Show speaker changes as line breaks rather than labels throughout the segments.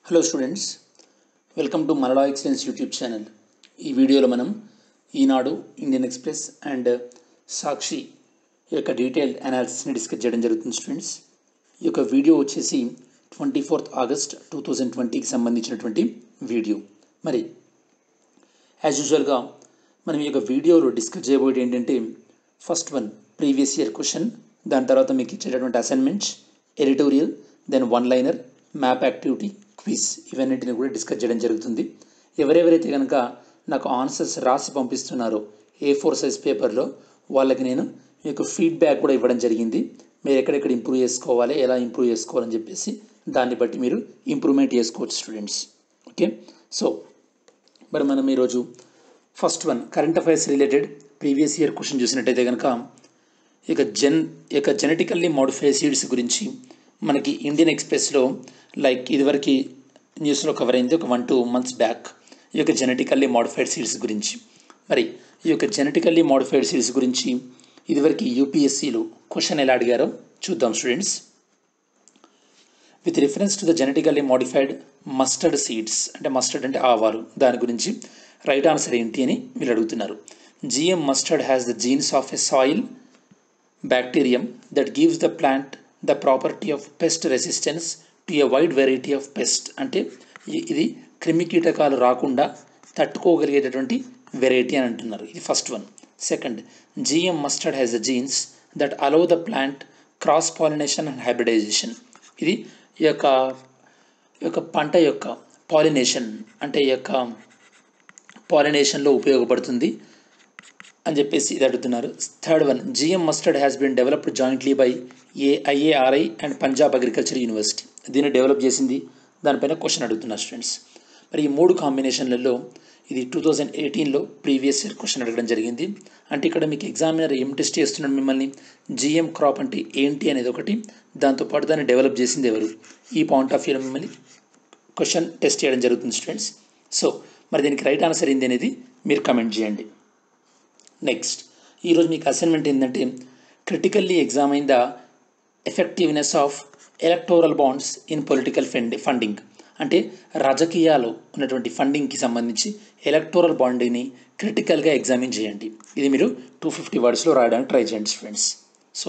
hello students welcome to మలడా excellence YouTube channel ఈ వీడియోలో మనం Eenadu Indian Express and Sakshi యొక్క డీటెయిల్డ్ అనాలిసిస్ని డిస్కస్ చేయడం జరుగుతుంది స్టూడెంట్స్ ఈ యొక్క వీడియో వచ్చేసి twenty fourth August two thousand ట్వంటీకి సంబంధించినటువంటి వీడియో మరి యాజ్ యూజువల్గా మనం ఈ యొక్క వీడియోలో డిస్కస్ చేయబోయేది ఏంటంటే first one previous year question దాని తర్వాత మీకు ఇచ్చేటటువంటి assignments editorial then one liner map activity quiz ఇవన్నిటిని కూడా డిస్కస్ చేయడం జరుగుతుంది ఎవరెవరైతే కనుక నాకు ఆన్సర్స్ రాసి పంపిస్తున్నారో ఏ ఫోర్ సైజ్ పేపర్లో వాళ్ళకి నేను మీకు ఫీడ్బ్యాక్ కూడా ఇవ్వడం జరిగింది మీరు ఎక్కడెక్కడ ఇంప్రూవ్ చేసుకోవాలి ఎలా ఇంప్రూవ్ చేసుకోవాలని చెప్పేసి దాన్ని బట్టి మీరు ఇంప్రూవ్మెంట్ చేసుకోవచ్చు స్టూడెంట్స్ ఓకే సో మరి మనం ఈరోజు first one current affairs related previous year question చూసినట్టయితే కనుక ఇక జెన్ ఇక జెనెటికల్లీ మోడిఫైడ్ సీడ్స్ గురించి మనకి ఇండియన్ ఎక్స్ప్రెస్లో లైక్ ఇదివరకు న్యూస్లో కవర్ అయింది ఒక వన్ టూ మంత్స్ బ్యాక్ ఈ యొక్క జెనెటికల్లీ మోడిఫైడ్ సీడ్స్ గురించి మరి ఈ యొక్క జెనెటికల్లీ మోడిఫైడ్ సీడ్స్ గురించి ఇదివరకు యూపీఎస్సీలో క్వశ్చన్ ఎలా అడిగారో చూద్దాం students with reference to the genetically modified mustard seeds అంటే మస్టర్డ్ అంటే ఆవాలు దాని గురించి రైట్ ఆన్సర్ ఏంటి అని వీళ్ళు అడుగుతున్నారు GM mustard has the genes of a soil bacterium that gives the plant the property of pest resistance to a wide variety of pest అంటే ఇ- ఇది క్రిమి కీటకాలు రాకుండా తట్టుకోగలిగేటటువంటి వెరైటీ అని అంటున్నారు ఇది first one second GM mustard has the genes that allow the plant cross pollination and hybridisation ఇది ఈ యొక్క ఈ యొక్క పంట యొక్క పాలినేషన్ అంటే ఈ యొక్క పాలినేషన్లో ఉపయోగపడుతుంది అని చెప్పేసి ఇది అడుగుతున్నారు third one GM mustard has been developed jointly by a IARI and Punjab agriculture university దీన్ని డెవలప్ చేసింది దానిపైన క్వశ్చన్ అడుగుతున్నారు స్టూడెంట్స్ మరి ఈ మూడు కాంబినేషన్లలో ఇది టూ థౌజండ్ ఎయిటీన్లో ప్రీవియస్ ఇయర్ క్వశ్చన్ అడగడం జరిగింది అంటే ఇక్కడ మీకు ఎగ్జామినర్ ఏం టెస్ట్ చేస్తున్నాడు మిమ్మల్ని జిఎం క్రాప్ అంటే ఏంటి అనేది ఒకటి దాంతోపాటు దాన్ని డెవలప్ చేసింది ఎవరు ఈ పాయింట్ ఆఫ్ వ్యూలో మిమ్మల్ని క్వశ్చన్ టెస్ట్ చేయడం జరుగుతుంది స్టూడెంట్స్ సో మరి దీనికి రైట్ ఆన్సర్ ఏంది అనేది మీరు కమెంట్ చేయండి నెక్స్ట్ ఈరోజు మీకు అసైన్మెంట్ ఏంటంటే critically examine the effectiveness of electoral bonds in political fund funding అంటే రాజకీయాలు ఉన్నటువంటి ఫండింగ్కి సంబంధించి ఎలక్టోరల్ బాండ్ని క్రిటికల్గా ఎగ్జామిన్ చేయండి ఇది మీరు టూ ఫిఫ్టీ వర్డ్స్లో రాయడానికి ట్రై చేయండి స్టూడెంట్స్ సో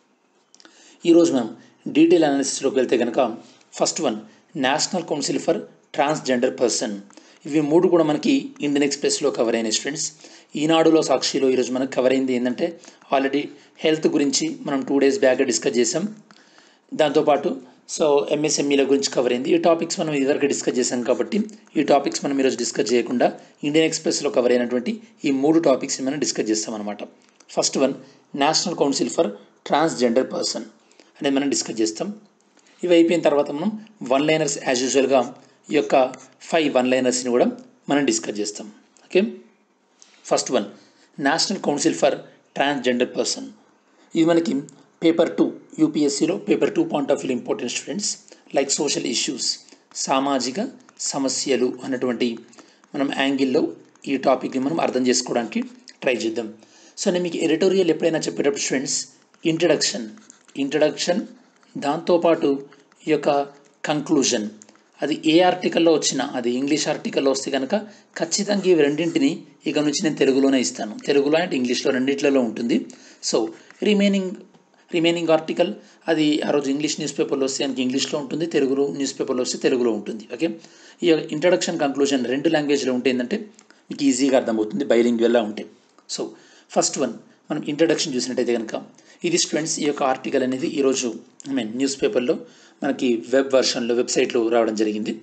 ఈరోజు మనం డీటెయిల్ అనాలిసిస్లోకి వెళ్తే కనుక first one national council for transgender person ఇవి మూడు కూడా మనకి ఇండియన్ ఎక్స్ప్రెస్లో కవర్ అయినాయి స్టూడెంట్స్ ఈనాడులో సాక్షిలో ఈరోజు మనకు కవర్ అయింది ఏంటంటే ఆల్రెడీ హెల్త్ గురించి మనం టూ డేస్ బ్యాక్ డిస్కస్ చేసాం దాంతోపాటు సో ఎంఎస్ఎంఈల గురించి కవర్ అయింది ఈ టాపిక్స్ మనం ఇదివరకు డిస్కస్ చేసాం కాబట్టి ఈ టాపిక్స్ మనం ఈరోజు డిస్కస్ చేయకుండా ఇండియన్ ఎక్స్ప్రెస్లో కవర్ అయినటువంటి ఈ మూడు టాపిక్స్ మనం డిస్కస్ చేస్తాం అనమాట first one national council for transgender person అనేది మనం డిస్కస్ చేస్తాం ఇవి అయిపోయిన తర్వాత మనం వన్ లైనర్స్ యాజ్ యూజువల్గా ఈ యొక్క ఫైవ్ వన్ లైనర్స్ని కూడా మనం డిస్కస్ చేస్తాం okay first one national council for transgender person ఇది మనకి పేపర్ టూ యూపీఎస్సీలో paper two point of view important students like social issues సామాజిక సమస్యలు అన్నటువంటి మనం యాంగిల్లో ఈ టాపిక్ని మనం అర్థం చేసుకోవడానికి ట్రై చేద్దాం సో నేను మీకు ఎడిటోరియల్ ఎప్పుడైనా చెప్పేటప్పుడు స్టూడెంట్స్ ఇంట్రడక్షన్ ఇంట్రడక్షన్ దాంతోపాటు ఈ యొక్క కంక్లూజన్ అది ఏ ఆర్టికల్లో వచ్చినా అది ఇంగ్లీష్ ఆర్టికల్లో వస్తే కనుక ఖచ్చితంగా ఇవి రెండింటిని ఇక నుంచి నేను తెలుగులోనే ఇస్తాను తెలుగులో అండ్ ఇంగ్లీష్లో రెండింటిలో ఉంటుంది సో రిమైనింగ్ రిమైనింగ్ ఆర్టికల్ అది ఆ రోజు ఇంగ్లీష్ న్యూస్ పేపర్లో వస్తే మనకి ఇంగ్లీష్లో ఉంటుంది తెలుగులో న్యూస్ పేపర్లో వస్తే తెలుగులో ఉంటుంది ఓకే ఈ ఇంట్రడక్షన్ కంక్లూజన్ రెండు లాంగ్వేజ్లో ఉంటే ఏంటంటే మీకు ఈజీగా అర్థమవుతుంది బైలింగ్వల్లా ఉంటే సో ఫస్ట్ వన్ మనం ఇంట్రడక్షన్ చూసినట్టయితే కనుక ఇది స్టూడెంట్స్ ఈ యొక్క ఆర్టికల్ అనేది ఈరోజు ఐ మీన్ న్యూస్ పేపర్లో మనకి వెబ్ వర్షన్లో వెబ్సైట్లో రావడం జరిగింది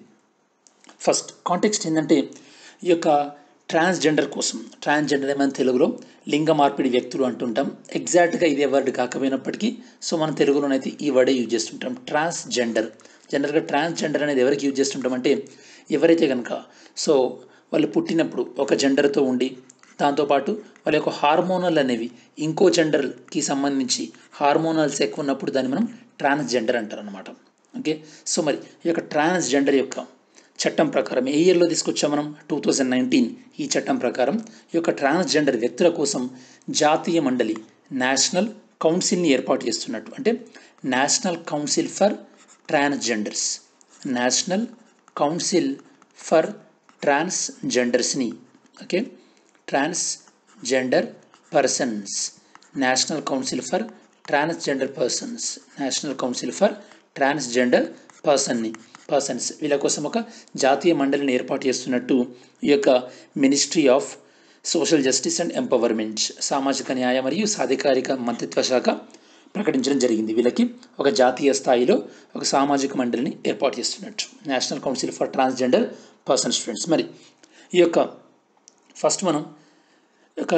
ఫస్ట్ కాంటెక్స్ట్ ఏంటంటే ఈ యొక్క ట్రాన్స్జెండర్ కోసం ట్రాన్స్జెండర్ ఏమైనా తెలుగులో లింగ మార్పిడి వ్యక్తులు అంటుంటాం ఎగ్జాక్ట్గా ఇదే వర్డ్ కాకపోయినప్పటికీ సో మనం తెలుగులోనైతే ఈ వర్డే యూజ్ చేస్తుంటాం ట్రాన్స్జెండర్ జనరల్గా ట్రాన్స్జెండర్ అనేది ఎవరికి యూజ్ చేస్తుంటాం అంటే ఎవరైతే కనుక సో వాళ్ళు పుట్టినప్పుడు ఒక జెండర్తో ఉండి దాంతోపాటు వాళ్ళ యొక్క హార్మోనల్ అనేవి ఇంకో జెండర్కి సంబంధించి హార్మోనల్స్ ఎక్కువ ఉన్నప్పుడు దాన్ని మనం ట్రాన్స్జెండర్ అంటారు అనమాట ఓకే సో మరి ఈ యొక్క ట్రాన్స్జెండర్ యొక్క చట్టం ప్రకారం ఏ ఇయర్లో తీసుకొచ్చాం మనం టూ థౌజండ్ నైన్టీన్ ఈ చట్టం ప్రకారం ఈ యొక్క ట్రాన్స్జెండర్ వ్యక్తుల కోసం జాతీయ మండలి నేషనల్ కౌన్సిల్ని ఏర్పాటు చేస్తున్నట్టు అంటే national council for transgenders national council for trans జెండర్స్ని okay transgender persons national council for transgender persons national council for transgender పర్సన్ని పర్సన్స్ వీళ్ళ కోసం ఒక జాతీయ మండలిని ఏర్పాటు చేస్తున్నట్టు ఈ యొక్క ministry of social justice and empowerment సామాజిక న్యాయ మరియు సాధికారిక మంత్రిత్వ శాఖ ప్రకటించడం జరిగింది వీళ్ళకి ఒక జాతీయ స్థాయిలో ఒక సామాజిక మండలిని ఏర్పాటు చేస్తున్నట్టు national council for transgender person students మరి ఈ యొక్క ఫస్ట్ మనం ఒక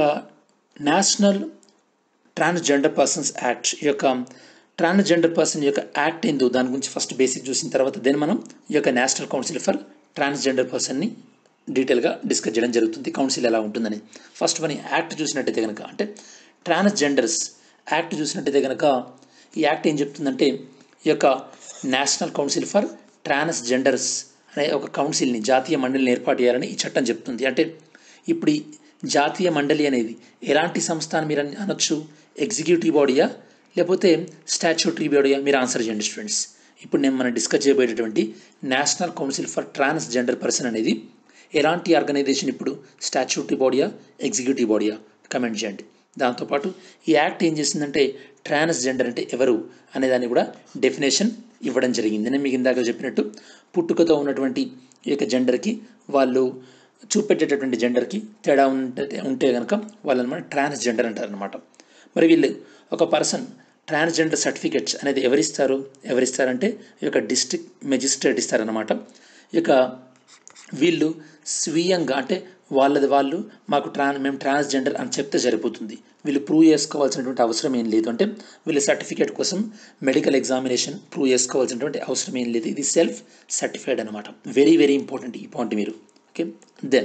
నేషనల్ ట్రాన్స్జెండర్ పర్సన్స్ యాక్ట్ ఈ యొక్క ట్రాన్స్జెండర్ పర్సన్ యొక్క యాక్ట్ ఏందో దాని గురించి ఫస్ట్ బేసిక్ చూసిన తర్వాత దెన్ మనం ఈ యొక్క నేషనల్ కౌన్సిల్ ఫర్ ట్రాన్స్జెండర్ పర్సన్ని డీటెయిల్గా డిస్కస్ చేయడం జరుగుతుంది కౌన్సిల్ ఎలా ఉంటుందని ఫస్ట్ మన యాక్ట్ చూసినట్టయితే కనుక అంటే ట్రాన్స్జెండర్స్ యాక్ట్ చూసినట్టయితే కనుక ఈ యాక్ట్ ఏం చెప్తుందంటే ఈ యొక్క నేషనల్ కౌన్సిల్ ఫర్ ట్రాన్స్జెండర్స్ అనే ఒక కౌన్సిల్ని జాతీయ మండలిని ఏర్పాటు చేయాలని ఈ చట్టం చెప్తుంది అంటే ఇప్పుడు ఈ జాతీయ మండలి అనేది ఎలాంటి సంస్థ అని మీరు అనొచ్చు ఎగ్జిక్యూటివ్ బాడీయా లేకపోతే స్టాచ్యూటరీ బాడీయా మీరు ఆన్సర్ చేయండి స్టూడెంట్స్ ఇప్పుడు నేను మనం డిస్కస్ చేయబోయేటటువంటి national council for transgender person అనేది ఎలాంటి ఆర్గనైజేషన్ ఇప్పుడు స్టాచ్యూటరీ బాడీయా ఎగ్జిక్యూటివ్ బాడీయా కమెంట్ చేయండి దాంతోపాటు ఈ యాక్ట్ ఏం చేసిందంటే ట్రాన్స్జెండర్ అంటే ఎవరు అనేదాన్ని కూడా డెఫినేషన్ ఇవ్వడం జరిగింది నేను మీకు ఇందాక చెప్పినట్టు పుట్టుకతో ఉన్నటువంటి ఈ యొక్క జెండర్కి వాళ్ళు చూపెట్టేటటువంటి జెండర్కి తేడా ఉంటే ఉంటే కనుక వాళ్ళని మనం ట్రాన్స్జెండర్ అంటారనమాట మరి వీళ్ళు ఒక పర్సన్ ట్రాన్స్జెండర్ సర్టిఫికెట్స్ అనేది ఎవరిస్తారు ఎవరిస్తారంటే ఈ యొక్క డిస్ట్రిక్ట్ మెజిస్ట్రేట్ ఇస్తారనమాట ఇక వీళ్ళు స్వీయంగా అంటే వాళ్ళది వాళ్ళు మాకు ట్రాన్ మేము ట్రాన్స్జెండర్ అని చెప్తే సరిపోతుంది వీళ్ళు ప్రూవ్ చేసుకోవాల్సినటువంటి అవసరం ఏం లేదు అంటే వీళ్ళ సర్టిఫికేట్ కోసం మెడికల్ ఎగ్జామినేషన్ ప్రూవ్ చేసుకోవాల్సినటువంటి అవసరం ఏం లేదు ఇది సెల్ఫ్ సర్టిఫైడ్ అనమాట వెరీ వెరీ ఇంపార్టెంట్ ఈ పాయింట్ మీరు ఓకే దెన్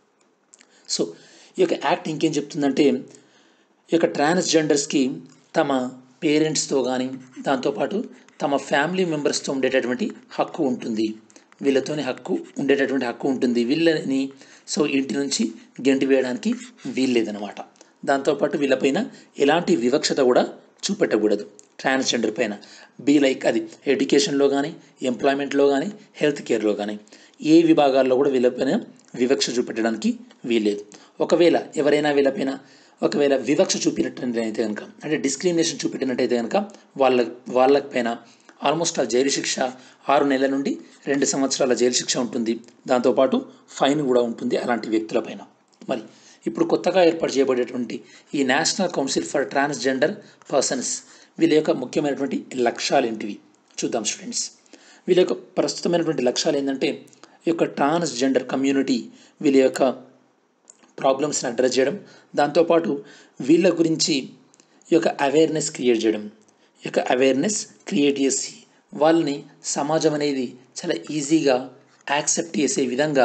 సో ఈ యొక్క యాక్ట్ ఇంకేం చెప్తుందంటే ఈ యొక్క ట్రాన్స్జెండర్స్కి తమ పేరెంట్స్తో కానీ దాంతోపాటు తమ ఫ్యామిలీ మెంబర్స్తో ఉండేటటువంటి హక్కు ఉంటుంది వీళ్ళతోని హక్కు ఉండేటటువంటి హక్కు ఉంటుంది వీళ్ళని సో ఇంటి నుంచి గెంటి వేయడానికి వీల్లేదనమాట దాంతోపాటు వీళ్ళపైన ఎలాంటి వివక్షత కూడా చూపెట్టకూడదు ట్రాన్స్జెండర్ పైన బీ లైక్ అది ఎడ్యుకేషన్లో కానీ ఎంప్లాయ్మెంట్లో కానీ హెల్త్ కేర్లో కానీ ఏ విభాగాల్లో కూడా వీళ్ళపైన వివక్ష చూపెట్టడానికి వీల్లేదు ఒకవేళ ఎవరైనా వీళ్ళపైన ఒకవేళ వివక్ష చూపినట్టయితే కనుక అంటే డిస్క్రిమినేషన్ చూపెట్టినట్టయితే కనుక వాళ్ళ వాళ్ళపైన ఆల్మోస్ట్ ఆ జైలు శిక్ష ఆరు నెలల నుండి రెండు సంవత్సరాల జైలు శిక్ష ఉంటుంది దాంతోపాటు ఫైన్ కూడా ఉంటుంది అలాంటి వ్యక్తులపైన మరి ఇప్పుడు కొత్తగా ఏర్పాటు చేయబడేటువంటి ఈ national council for transgender persons వీళ్ళ యొక్క ముఖ్యమైనటువంటి లక్ష్యాలు ఏంటివి చూద్దాం స్టూడెంట్స్ వీళ్ళ యొక్క ప్రస్తుతమైనటువంటి లక్ష్యాలు ఏంటంటే ఈ యొక్క ట్రాన్స్జెండర్ కమ్యూనిటీ వీళ్ళ యొక్క ప్రాబ్లమ్స్ని అడ్రస్ చేయడం దాంతోపాటు వీళ్ళ గురించి ఈ యొక్క అవేర్నెస్ క్రియేట్ చేయడం ఈ యొక్క అవేర్నెస్ క్రియేట్ చేసి వాళ్ళని సమాజం అనేది చాలా ఈజీగా యాక్సెప్ట్ చేసే విధంగా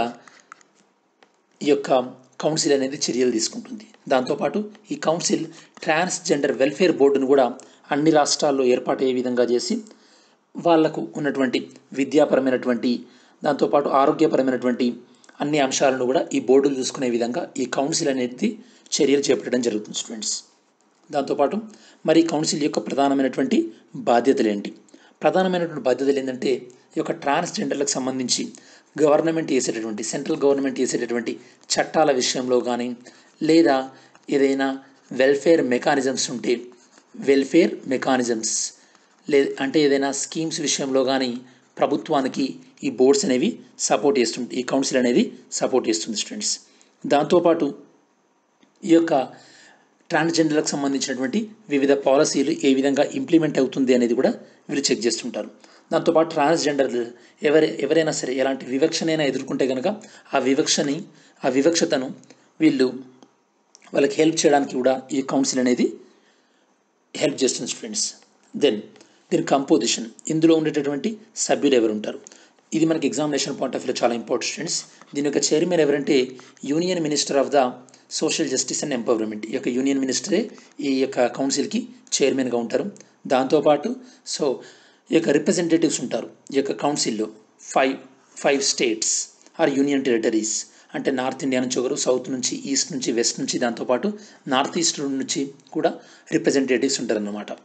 ఈ యొక్క కౌన్సిల్ అనేది చర్యలు తీసుకుంటుంది దాంతోపాటు ఈ కౌన్సిల్ ట్రాన్స్జెండర్ వెల్ఫేర్ బోర్డును కూడా అన్ని రాష్ట్రాల్లో ఏర్పాటయ్యే విధంగా చేసి వాళ్లకు ఉన్నటువంటి విద్యాపరమైనటువంటి దాంతోపాటు ఆరోగ్యపరమైనటువంటి అన్ని అంశాలను కూడా ఈ బోర్డులు చూసుకునే విధంగా ఈ కౌన్సిల్ అనేది చర్యలు చేపట్టడం జరుగుతుంది స్టూడెంట్స్ దాంతోపాటు మరి కౌన్సిల్ యొక్క ప్రధానమైనటువంటి బాధ్యతలు ఏంటి ప్రధానమైనటువంటి బాధ్యతలు ఏంటంటే ఈ యొక్క ట్రాన్స్జెండర్లకు సంబంధించి గవర్నమెంట్ చేసేటటువంటి సెంట్రల్ గవర్నమెంట్ చేసేటటువంటి చట్టాల విషయంలో కానీ లేదా ఏదైనా వెల్ఫేర్ మెకానిజమ్స్ ఉంటే వెల్ఫేర్ మెకానిజమ్స్ లే అంటే ఏదైనా స్కీమ్స్ విషయంలో కానీ ప్రభుత్వానికి ఈ బోర్డ్స్ అనేవి సపోర్ట్ చేస్తుంది ఈ కౌన్సిల్ అనేది సపోర్ట్ చేస్తుంది స్టూడెంట్స్ దాంతోపాటు ఈ యొక్క ట్రాన్స్జెండర్లకు సంబంధించినటువంటి వివిధ పాలసీలు ఏ విధంగా ఇంప్లిమెంట్ అవుతుంది అనేది కూడా వీళ్ళు చెక్ చేస్తుంటారు దాంతోపాటు ట్రాన్స్జెండర్ ఎవరి ఎవరైనా సరే ఎలాంటి వివక్షనైనా ఎదుర్కొంటే కనుక ఆ వివక్షని ఆ వివక్షతను వీళ్ళు వాళ్ళకి హెల్ప్ చేయడానికి కూడా ఈ కౌన్సిల్ అనేది హెల్ప్ చేస్తుంది స్టూడెంట్స్ దెన్ దీని కంపోజిషన్ ఇందులో ఉండేటటువంటి సభ్యులు ఎవరు ఉంటారు ఇది మనకి ఎగ్జామినేషన్ పాయింట్ ఆఫ్ వ్యూ చాలా ఇంపార్టెంట్ స్టూడెంట్స్ దీని యొక్క చైర్మన్ ఎవరంటే union minister of the social justice and empowerment ఈ యొక్క యూనియన్ మినిస్టరే ఈ యొక్క కౌన్సిల్కి చైర్మన్గా ఉంటారు దాంతోపాటు సో ఈ యొక్క రిప్రజెంటేటివ్స్ ఉంటారు ఈ యొక్క కౌన్సిల్లో five five states or union territories అంటే నార్త్ ఇండియా నుంచి ఒకరు సౌత్ నుంచి ఈస్ట్ నుంచి వెస్ట్ నుంచి దాంతోపాటు నార్త్ ఈస్ట్ నుంచి కూడా రిప్రజెంటేటివ్స్ ఉంటారన్నమాట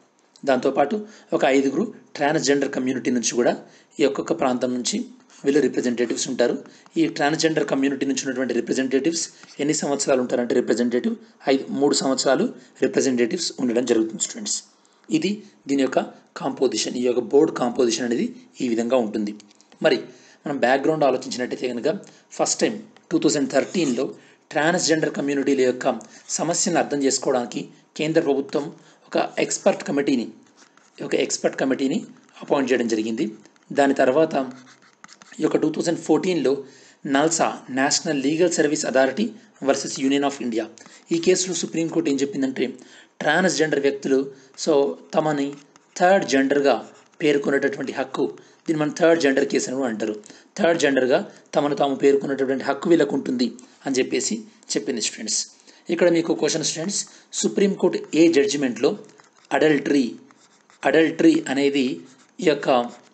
దాంతోపాటు ఒక ఐదుగురు ట్రాన్స్జెండర్ కమ్యూనిటీ నుంచి కూడా ఈ ఒక్కొక్క ప్రాంతం నుంచి వీళ్ళు రిప్రజెంటేటివ్స్ ఉంటారు ఈ ట్రాన్స్జెండర్ కమ్యూనిటీ నుంచి ఉన్నటువంటి రిప్రజెంటేటివ్స్ ఎన్ని సంవత్సరాలు ఉంటారంటే రిప్రజెంటేటివ్ ఐదు మూడు సంవత్సరాలు రిప్రజెంటేటివ్స్ ఉండడం జరుగుతుంది స్టూడెంట్స్ ఇది దీని యొక్క కాంపోజిషన్ ఈ యొక్క బోర్డ్ కాంపోజిషన్ అనేది ఈ విధంగా ఉంటుంది మరి మనం బ్యాక్గ్రౌండ్ ఆలోచించినట్టయితే కనుక ఫస్ట్ టైం టూ థౌజండ్ థర్టీన్లో ట్రాన్స్జెండర్ కమ్యూనిటీల యొక్క సమస్యను అర్థం చేసుకోవడానికి కేంద్ర ప్రభుత్వం ఒక ఎక్స్పర్ట్ కమిటీని ఒక ఎక్స్పర్ట్ కమిటీని అపాయింట్ చేయడం జరిగింది దాని తర్వాత ఈ యొక్క టూ థౌజండ్ ఫోర్టీన్లో NALSA national legal service authority versus union of India ఈ కేసులో సుప్రీంకోర్టు ఏం చెప్పిందంటే ట్రాన్స్జెండర్ వ్యక్తులు సో తమని థర్డ్ జెండర్గా పేర్కొనేటటువంటి హక్కు దీన్ని మనం థర్డ్ జెండర్ కేసు అని కూడా అంటారు థర్డ్ జెండర్గా తమను తాము పేర్కొనేటటువంటి హక్కు వీళ్ళకు ఉంటుంది అని చెప్పేసి చెప్పింది స్టూడెంట్స్ ఇక్కడ మీకు క్వశ్చన్ స్టూడెంట్స్ సుప్రీంకోర్టు ఏ జడ్జిమెంట్లో అడల్టరీ అడల్టరీ అనేది ఈ యొక్క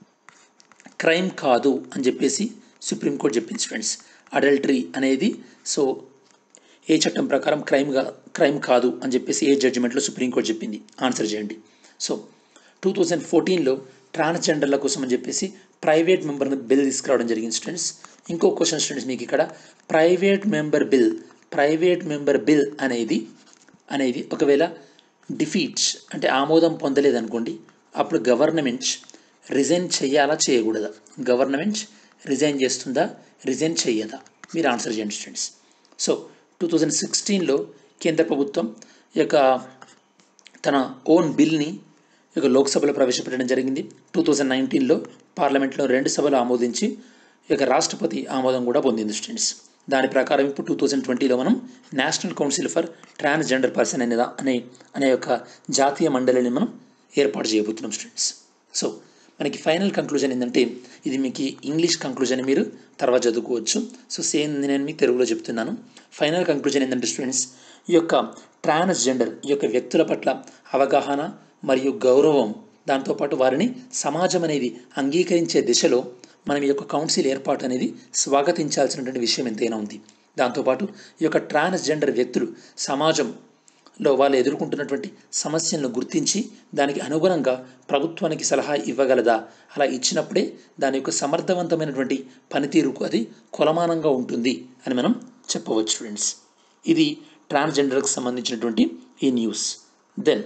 క్రైమ్ కాదు అని చెప్పేసి సుప్రీంకోర్టు చెప్పింది స్టూడెంట్స్ అడల్టరీ అనేది సో ఏ చట్టం ప్రకారం క్రైమ్గా క్రైమ్ కాదు అని చెప్పేసి ఏ జడ్జిమెంట్లో సుప్రీంకోర్టు చెప్పింది ఆన్సర్ చేయండి సో టూ థౌజండ్ ఫోర్టీన్లో ట్రాన్స్జెండర్ల కోసం అని చెప్పేసి ప్రైవేట్ మెంబర్ బిల్ తీసుకురావడం జరిగింది స్టూడెంట్స్ ఇంకో క్వశ్చన్ స్టూడెంట్స్ మీకు ఇక్కడ private member bill private member bill అనేది అనేది ఒకవేళ డిఫీట్స్ అంటే ఆమోదం పొందలేదనుకోండి అప్పుడు గవర్నమెంట్ రిజైన్ చేయాలా చేయకూడదా గవర్నమెంట్ రిజైన్ చేస్తుందా రిజైన్ చేయదా మీరు ఆన్సర్ చేయండి స్టూడెంట్స్ సో టూ థౌజండ్ సిక్స్టీన్లో కేంద్ర ప్రభుత్వం ఈ యొక్క తన ఓన్ బిల్ని ఈ యొక్క లోక్సభలో ప్రవేశపెట్టడం జరిగింది టూ థౌజండ్ నైన్టీన్లో పార్లమెంట్లో రెండు సభలు ఆమోదించి ఈ యొక్క రాష్ట్రపతి ఆమోదం కూడా పొందింది స్టూడెంట్స్ దాని ప్రకారం ఇప్పుడు టూ థౌజండ్ ట్వంటీలో మనం national council for transgender person అనేదా అనే అనే యొక్క జాతీయ మండలిని మనం ఏర్పాటు చేయబోతున్నాం స్టూడెంట్స్ సో మనకి ఫైనల్ కంక్లూజన్ ఏంటంటే ఇది మీకు ఇంగ్లీష్ కంక్లూజన్ మీరు తర్వాత చదువుకోవచ్చు సో సేమ్ నేను మీకు తెలుగులో చెప్తున్నాను ఫైనల్ కంక్లూజన్ ఏంటంటే స్టూడెంట్స్ ఈ యొక్క ట్రాన్స్జెండర్ ఈ యొక్క వ్యక్తుల పట్ల అవగాహన మరియు గౌరవం దాంతోపాటు వారిని సమాజం అనేది అంగీకరించే దిశలో మనం ఈ యొక్క కౌన్సిల్ ఏర్పాటు అనేది స్వాగతించాల్సినటువంటి విషయం ఎంతైనా ఉంది దాంతోపాటు ఈ యొక్క ట్రాన్స్జెండర్ వ్యక్తులు సమాజంలో వాళ్ళు ఎదుర్కొంటున్నటువంటి సమస్యలను గుర్తించి దానికి అనుగుణంగా ప్రభుత్వానికి సలహా ఇవ్వగలదా అలా ఇచ్చినప్పుడే దాని యొక్క సమర్థవంతమైనటువంటి పనితీరుకు అది కొలమానంగా ఉంటుంది అని మనం చెప్పవచ్చు ఫ్రెండ్స్ ఇది ట్రాన్స్జెండర్కి సంబంధించినటువంటి ఈ న్యూస్ దెన్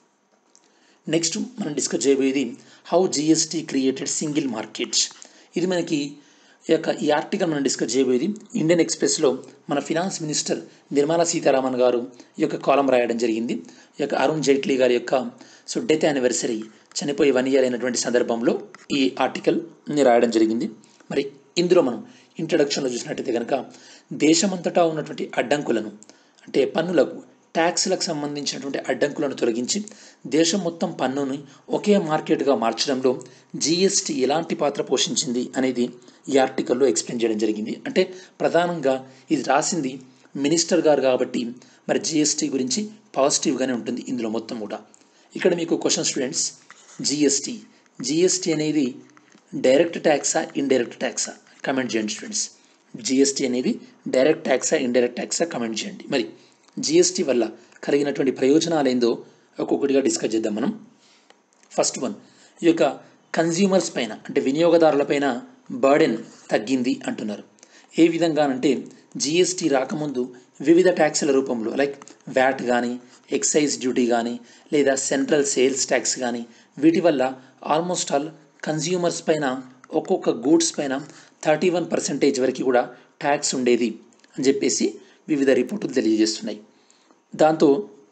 నెక్స్ట్ మనం డిస్కస్ చేయబోయేది how GST created single market ఇది మనకి ఈ యొక్క ఈ ఆర్టికల్ మనం డిస్కస్ చేయబోయేది ఇండియన్ ఎక్స్ప్రెస్లో మన ఫినాన్స్ మినిస్టర్ నిర్మలా సీతారామన్ గారు ఈ యొక్క కాలం రాయడం జరిగింది ఈ యొక్క అరుణ్ జైట్లీ గారి యొక్క సో డెత్ యానివర్సరీ చనిపోయి వన్ ఇయర్ అయినటువంటి సందర్భంలో ఈ ఆర్టికల్ని రాయడం జరిగింది మరి ఇందులో మనం ఇంట్రడక్షన్లో చూసినట్టయితే కనుక దేశమంతటా ఉన్నటువంటి అడ్డంకులను అంటే పన్నులకు ట్యాక్స్లకు సంబంధించినటువంటి అడ్డంకులను తొలగించి దేశం మొత్తం పన్నుని ఒకే మార్కెట్గా మార్చడంలో జిఎస్టీ ఎలాంటి పాత్ర పోషించింది అనేది ఈ ఆర్టికల్లో ఎక్స్ప్లెయిన్ చేయడం జరిగింది అంటే ప్రధానంగా ఇది రాసింది మినిస్టర్ గారు కాబట్టి మరి జిఎస్టీ గురించి పాజిటివ్గానే ఉంటుంది ఇందులో మొత్తం కూడా ఇక్కడ మీకు క్వశ్చన్ స్టూడెంట్స్ జిఎస్టీ జిఎస్టీ అనేది డైరెక్ట్ ట్యాక్సా ఇండైరెక్ట్ ట్యాక్సా కమెంట్ చేయండి స్టూడెంట్స్ జిఎస్టీ అనేది డైరెక్ట్ ట్యాక్సా ఇండైరెక్ట్ ట్యాక్సా కమెంట్ చేయండి మరి జిఎస్టీ వల్ల కలిగినటువంటి ప్రయోజనాలు ఏందో ఒక్కొక్కటిగా డిస్కస్ చేద్దాం మనం ఫస్ట్ వన్ ఈ యొక్క కన్జ్యూమర్స్ పైన అంటే వినియోగదారుల పైన బర్డెన్ తగ్గింది అంటున్నారు ఏ విధంగానంటే జిఎస్టీ రాకముందు వివిధ ట్యాక్స్ల రూపంలో లైక్ వ్యాట్ కానీ ఎక్సైజ్ డ్యూటీ కానీ లేదా సెంట్రల్ సేల్స్ ట్యాక్స్ కానీ వీటి వల్ల ఆల్మోస్ట్ ఆల్ కన్జ్యూమర్స్ పైన ఒక్కొక్క గూడ్స్ పైన థర్టీ వన్ పర్సెంటేజ్ వరకు కూడా ట్యాక్స్ ఉండేది అని చెప్పేసి వివిధ రిపోర్టులు తెలియజేస్తున్నాయి దాంతో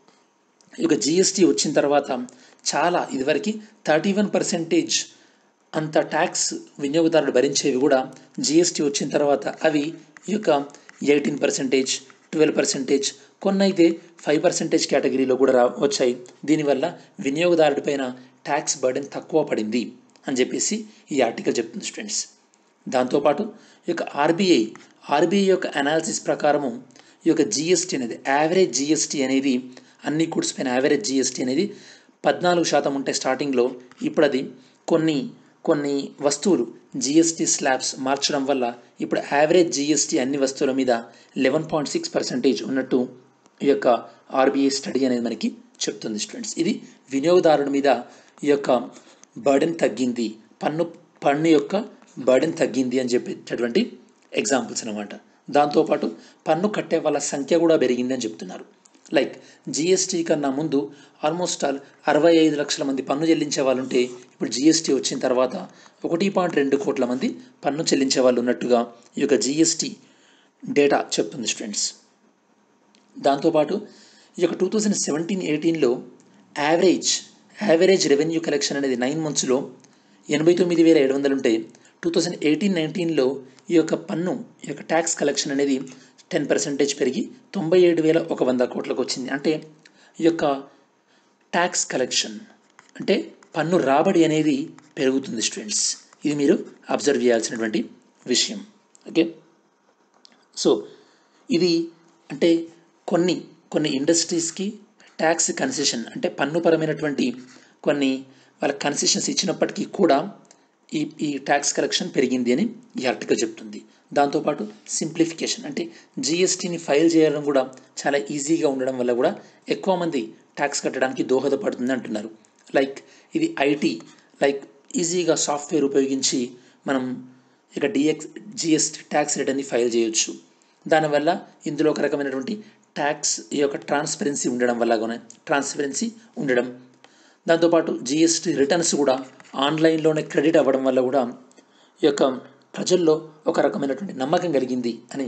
ఈ యొక్క జిఎస్టీ వచ్చిన తర్వాత చాలా ఇదివరకు థర్టీ వన్ పర్సెంటేజ్ అంత ట్యాక్స్ వినియోగదారుడు భరించేవి కూడా జిఎస్టీ వచ్చిన తర్వాత అవి ఈ యొక్క ఎయిటీన్ పర్సెంటేజ్ ట్వెల్వ్ పర్సెంటేజ్ కొన్ని అయితే ఫైవ్ పర్సెంటేజ్ కేటగిరీలో కూడా రా వచ్చాయి దీనివల్ల వినియోగదారుడి పైన ట్యాక్స్ బర్డెన్ తక్కువ పడింది అని చెప్పేసి ఈ ఆర్టికల్ చెప్తుంది స్టూడెంట్స్ దాంతోపాటు ఈ యొక్క ఆర్బీఐ ఆర్బీఐ యొక్క అనాలిసిస్ ప్రకారము ఈ యొక్క జిఎస్టీ అనేది యావరేజ్ జిఎస్టీ అనేది అన్ని గుడ్స్ పైన యావరేజ్ జిఎస్టీ అనేది పద్నాలుగు శాతం ఉంటే స్టార్టింగ్లో ఇప్పుడు అది కొన్ని కొన్ని వస్తువులు జిఎస్టీ స్లాబ్స్ మార్చడం వల్ల ఇప్పుడు యావరేజ్ జిఎస్టీ అన్ని వస్తువుల మీద లెవెన్ పాయింట్ సిక్స్ పర్సెంటేజ్ ఉన్నట్టు ఈ యొక్క ఆర్బీఐ స్టడీ అనేది మనకి చెప్తుంది స్టూడెంట్స్ ఇది వినియోగదారుడి మీద ఈ యొక్క బర్డెన్ తగ్గింది పన్ను పన్ను యొక్క బర్డెన్ తగ్గింది అని చెప్పేటటువంటి ఎగ్జాంపుల్స్ అనమాట దాంతోపాటు పన్ను కట్టే వాళ్ళ సంఖ్య కూడా పెరిగింది అని చెప్తున్నారు లైక్ జిఎస్టీ కన్నా ముందు ఆల్మోస్ట్ ఆల్ అరవై ఐదు లక్షల మంది పన్ను చెల్లించే వాళ్ళు ఉంటే ఇప్పుడు జిఎస్టీ వచ్చిన తర్వాత ఒకటి పాయింట్ రెండు కోట్ల మంది పన్ను చెల్లించే వాళ్ళు ఉన్నట్టుగా ఈ యొక్క జిఎస్టీ డేటా చెప్తుంది స్టూడెంట్స్ దాంతోపాటు ఈ యొక్క టూ థౌజండ్ సెవెంటీన్ ఎయిటీన్లో యావరేజ్ యావరేజ్ రెవెన్యూ కలెక్షన్ అనేది నైన్ మంత్స్లో ఎనభై తొమ్మిది వేల ఏడు వందలు ఉంటే టూ థౌజండ్ ఎయిటీన్ నైన్టీన్లో ఈ యొక్క పన్ను ఈ యొక్క ట్యాక్స్ కలెక్షన్ అనేది టెన్ పర్సెంటేజ్ పెరిగి తొంభై ఏడు వేల ఒక వంద కోట్లకు వచ్చింది అంటే ఈ యొక్క ట్యాక్స్ కలెక్షన్ అంటే పన్ను రాబడి అనేది పెరుగుతుంది స్టూడెంట్స్ ఇది మీరు అబ్జర్వ్ చేయాల్సినటువంటి విషయం ఓకే సో ఇది అంటే కొన్ని కొన్ని ఇండస్ట్రీస్కి ట్యాక్స్ కన్సెషన్ అంటే పన్నుపరమైనటువంటి కొన్ని వాళ్ళ కన్సెషన్స్ ఇచ్చినప్పటికీ కూడా ఈ ఈ ట్యాక్స్ కలెక్షన్ పెరిగింది అని ఈ ఆర్టికల్ చెప్తుంది దాంతోపాటు సింప్లిఫికేషన్ అంటే జిఎస్టీని ఫైల్ చేయడం కూడా చాలా ఈజీగా ఉండడం వల్ల కూడా ఎక్కువ మంది ట్యాక్స్ కట్టడానికి దోహదపడుతుంది అంటున్నారు లైక్ ఇది ఐటీ లైక్ ఈజీగా సాఫ్ట్వేర్ ఉపయోగించి మనం ఇక డిఎక్స్ జిఎస్టీ ట్యాక్స్ రిటర్న్ని ఫైల్ చేయొచ్చు దానివల్ల ఇందులో ఒక రకమైనటువంటి ట్యాక్స్ ఈ యొక్క ట్రాన్స్పరెన్సీ ఉండడం వల్ల కూడా ట్రాన్స్పరెన్సీ ఉండడం దాంతోపాటు జిఎస్టీ రిటర్న్స్ కూడా ఆన్లైన్లోనే క్రెడిట్ అవ్వడం వల్ల కూడా ఈ యొక్క ప్రజల్లో ఒక రకమైనటువంటి నమ్మకం కలిగింది అని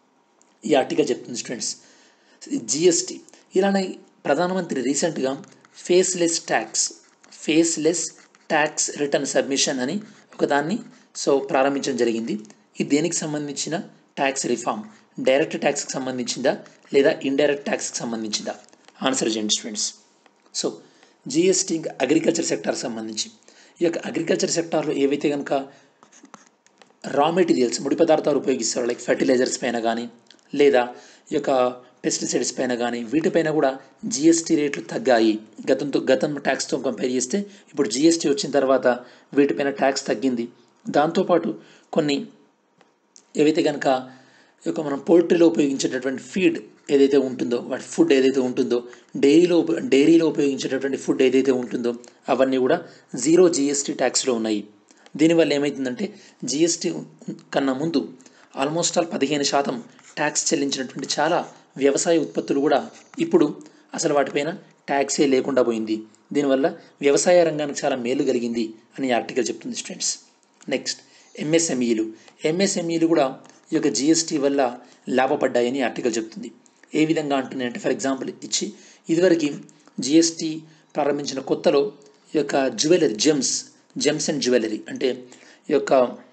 ఈ ఆర్టికల్ చెప్తుంది స్టూడెంట్స్ జిఎస్టీ ఇలానే ప్రధానమంత్రి రీసెంట్గా faceless tax faceless tax return submission అని ఒకదాన్ని సో ప్రారంభించడం జరిగింది ఇది దేనికి సంబంధించిన ట్యాక్స్ రిఫార్మ్ డైరెక్ట్ ట్యాక్స్కి సంబంధించిందా లేదా ఇండైరెక్ట్ ట్యాక్స్కి సంబంధించిందా ఆన్సర్ చేయండి స్టూడెంట్స్ సో జిఎస్టీ ఇంకా అగ్రికల్చర్ సెక్టార్కి సంబంధించి ఈ యొక్క అగ్రికల్చర్ సెక్టార్లో ఏవైతే కనుక రా మెటీరియల్స్ ముడి పదార్థాలు ఉపయోగిస్తారు లైక్ ఫర్టిలైజర్స్ పైన కానీ లేదా ఈ యొక్క పెస్టిసైడ్స్ పైన కానీ వీటిపైన కూడా జిఎస్టీ రేట్లు తగ్గాయి గతంతో గతం ట్యాక్స్తో కంపేర్ చేస్తే ఇప్పుడు జిఎస్టీ వచ్చిన తర్వాత వీటిపైన ట్యాక్స్ తగ్గింది దాంతోపాటు కొన్ని ఏవైతే కనుక ఈ యొక్క మనం పోల్ట్రీలో ఉపయోగించేటటువంటి ఫీడ్ ఏదైతే ఉంటుందో వాటి ఫుడ్ ఏదైతే ఉంటుందో డైరీలో ఉప- డైరీలో ఉపయోగించేటటువంటి ఫుడ్ ఏదైతే ఉంటుందో అవన్నీ కూడా జీరో జిఎస్టీ ట్యాక్స్లో ఉన్నాయి దీనివల్ల ఏమవుతుందంటే జిఎస్టీ కన్నా ముందు ఆల్మోస్ట్ ఆల్ పదిహేను శాతం ట్యాక్స్ చెల్లించినటువంటి చాలా వ్యవసాయ ఉత్పత్తులు కూడా ఇప్పుడు అసలు వాటిపైన ట్యాక్సే లేకుండా పోయింది దీనివల్ల వ్యవసాయ రంగానికి చాలా మేలు కలిగింది అని ఈ ఆర్టికల్ చెప్తుంది స్టూడెంట్స్ నెక్స్ట్ ఎంఎస్ఎంఈలు ఎంఎస్ఎంఈలు కూడా ఈ యొక్క జిఎస్టీ వల్ల లాభపడ్డాయని ఆర్టికల్ చెప్తుంది ఏ విధంగా అంటున్నాయంటే ఫర్ ఎగ్జాంపుల్ ఇచ్చి ఇదివరకు జిఎస్టీ ప్రారంభించిన కొత్తలో ఈ యొక్క jewellery gems gems and jewellery అంటే ఈ యొక్క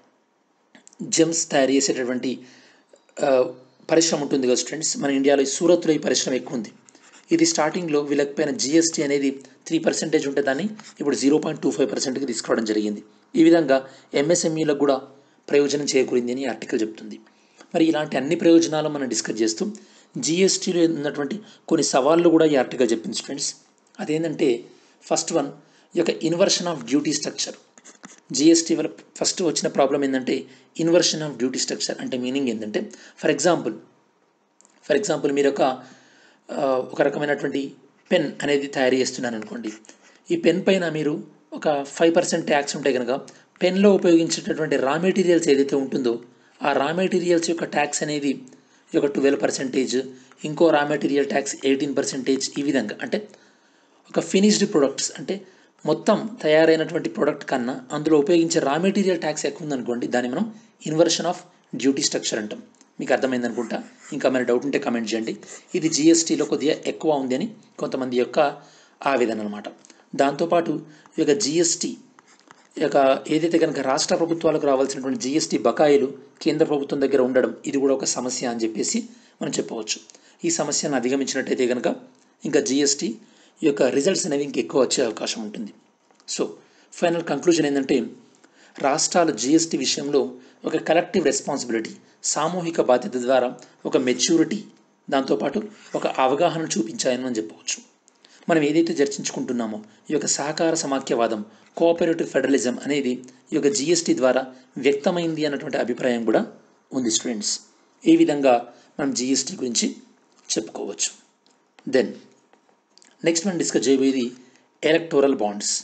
జెమ్స్ తయారు చేసేటటువంటి ఆ, పరిశ్రమ ఉంటుంది కదా స్టూడెంట్స్ మన ఇండియాలో ఈ సూరత్లో ఈ పరిశ్రమ ఎక్కువ ఉంది ఇది స్టార్టింగ్లో వీళ్ళకి పైన జిఎస్టీ అనేది త్రీ పర్సెంటేజ్ ఉంటే దాన్ని ఇప్పుడు జీరో పాయింట్ టూ ఫైవ్ పర్సెంట్కి తీసుకురావడం జరిగింది ఈ విధంగా ఎంఎస్ఎంఈలకు కూడా ప్రయోజనం చేకూరింది అని ఈ ఆర్టికల్ చెప్తుంది మరి ఇలాంటి అన్ని ప్రయోజనాలు మనం డిస్కస్ చేస్తూ జిఎస్టీలో ఉన్నటువంటి కొన్ని సవాళ్ళు కూడా ఈ ఆర్టికల్ చెప్పింది స్టూడెంట్స్ అదేంటంటే ఫస్ట్ వన్ ఈ యొక్క inversion of duty structure GST వల్ల ఫస్ట్ వచ్చిన ప్రాబ్లం ఏంటంటే ఇన్వర్షన్ ఆఫ్ డ్యూటీ స్ట్రక్చర్ అంటే మీనింగ్ ఏంటంటే ఫర్ ఎగ్జాంపుల్ ఫర్ ఎగ్జాంపుల్ మీరు ఒక ఆ, ఒక రకమైనటువంటి పెన్ అనేది తయారు చేస్తున్నాను అనుకోండి ఈ పెన్ పైన మీరు ఒక ఫైవ్ పర్సెంట్ ట్యాక్స్ ఉంటే కనుక పెన్లో ఉపయోగించేటటువంటి రా మెటీరియల్స్ ఏదైతే ఉంటుందో ఆ రా మెటీరియల్స్ యొక్క ట్యాక్స్ అనేది ఈ యొక్క ట్వెల్వ్ పర్సెంటేజ్ ఇంకో raw material tax eighteen percentage ఈ విధంగా అంటే ఒక ఫినిష్డ్ ప్రొడక్ట్స్ అంటే మొత్తం తయారైనటువంటి ప్రోడక్ట్ కన్నా అందులో ఉపయోగించే రా మెటీరియల్ ట్యాక్స్ ఎక్కువ ఉందనుకోండి దాన్ని మనం ఇన్వర్షన్ ఆఫ్ డ్యూటీ స్ట్రక్చర్ అంటాం మీకు అర్థమైంది అనుకుంటా ఇంకా మరి డౌట్ ఉంటే కమెంట్ చేయండి ఇది జిఎస్టీలో కొద్దిగా ఎక్కువ ఉంది అని కొంతమంది యొక్క ఆవేదన అనమాట దాంతోపాటు ఈ యొక్క జిఎస్టీ ఈ యొక్క ఏదైతే కనుక రాష్ట్ర ప్రభుత్వాలకు రావాల్సినటువంటి జిఎస్టీ బకాయిలు కేంద్ర ప్రభుత్వం దగ్గర ఉండడం ఇది కూడా ఒక సమస్య అని చెప్పేసి మనం చెప్పవచ్చు ఈ సమస్యను అధిగమించినట్టయితే కనుక ఇంకా జిఎస్టీ ఈ యొక్క రిజల్ట్స్ అనేవి ఇంకా ఎక్కువ వచ్చే అవకాశం ఉంటుంది సో ఫైనల్ కంక్లూజన్ ఏంటంటే రాష్ట్రాల జిఎస్టీ విషయంలో ఒక కలెక్టివ్ రెస్పాన్సిబిలిటీ సామూహిక బాధ్యత ద్వారా ఒక మెచ్యూరిటీ దాంతోపాటు ఒక అవగాహన చూపించాయని మనం చెప్పవచ్చు మనం ఏదైతే చర్చించుకుంటున్నామో ఈ యొక్క సహకార సమాఖ్యవాదం కోఆపరేటివ్ ఫెడరలిజం అనేది ఈ యొక్క జిఎస్టీ ద్వారా వ్యక్తమైంది అన్నటువంటి అభిప్రాయం కూడా ఉంది స్టూడెంట్స్ ఈ విధంగా మనం జిఎస్టీ గురించి చెప్పుకోవచ్చు దెన్ నెక్స్ట్ మనం డిస్కస్ చేయబోయేది ఎలక్టోరల్ బాండ్స్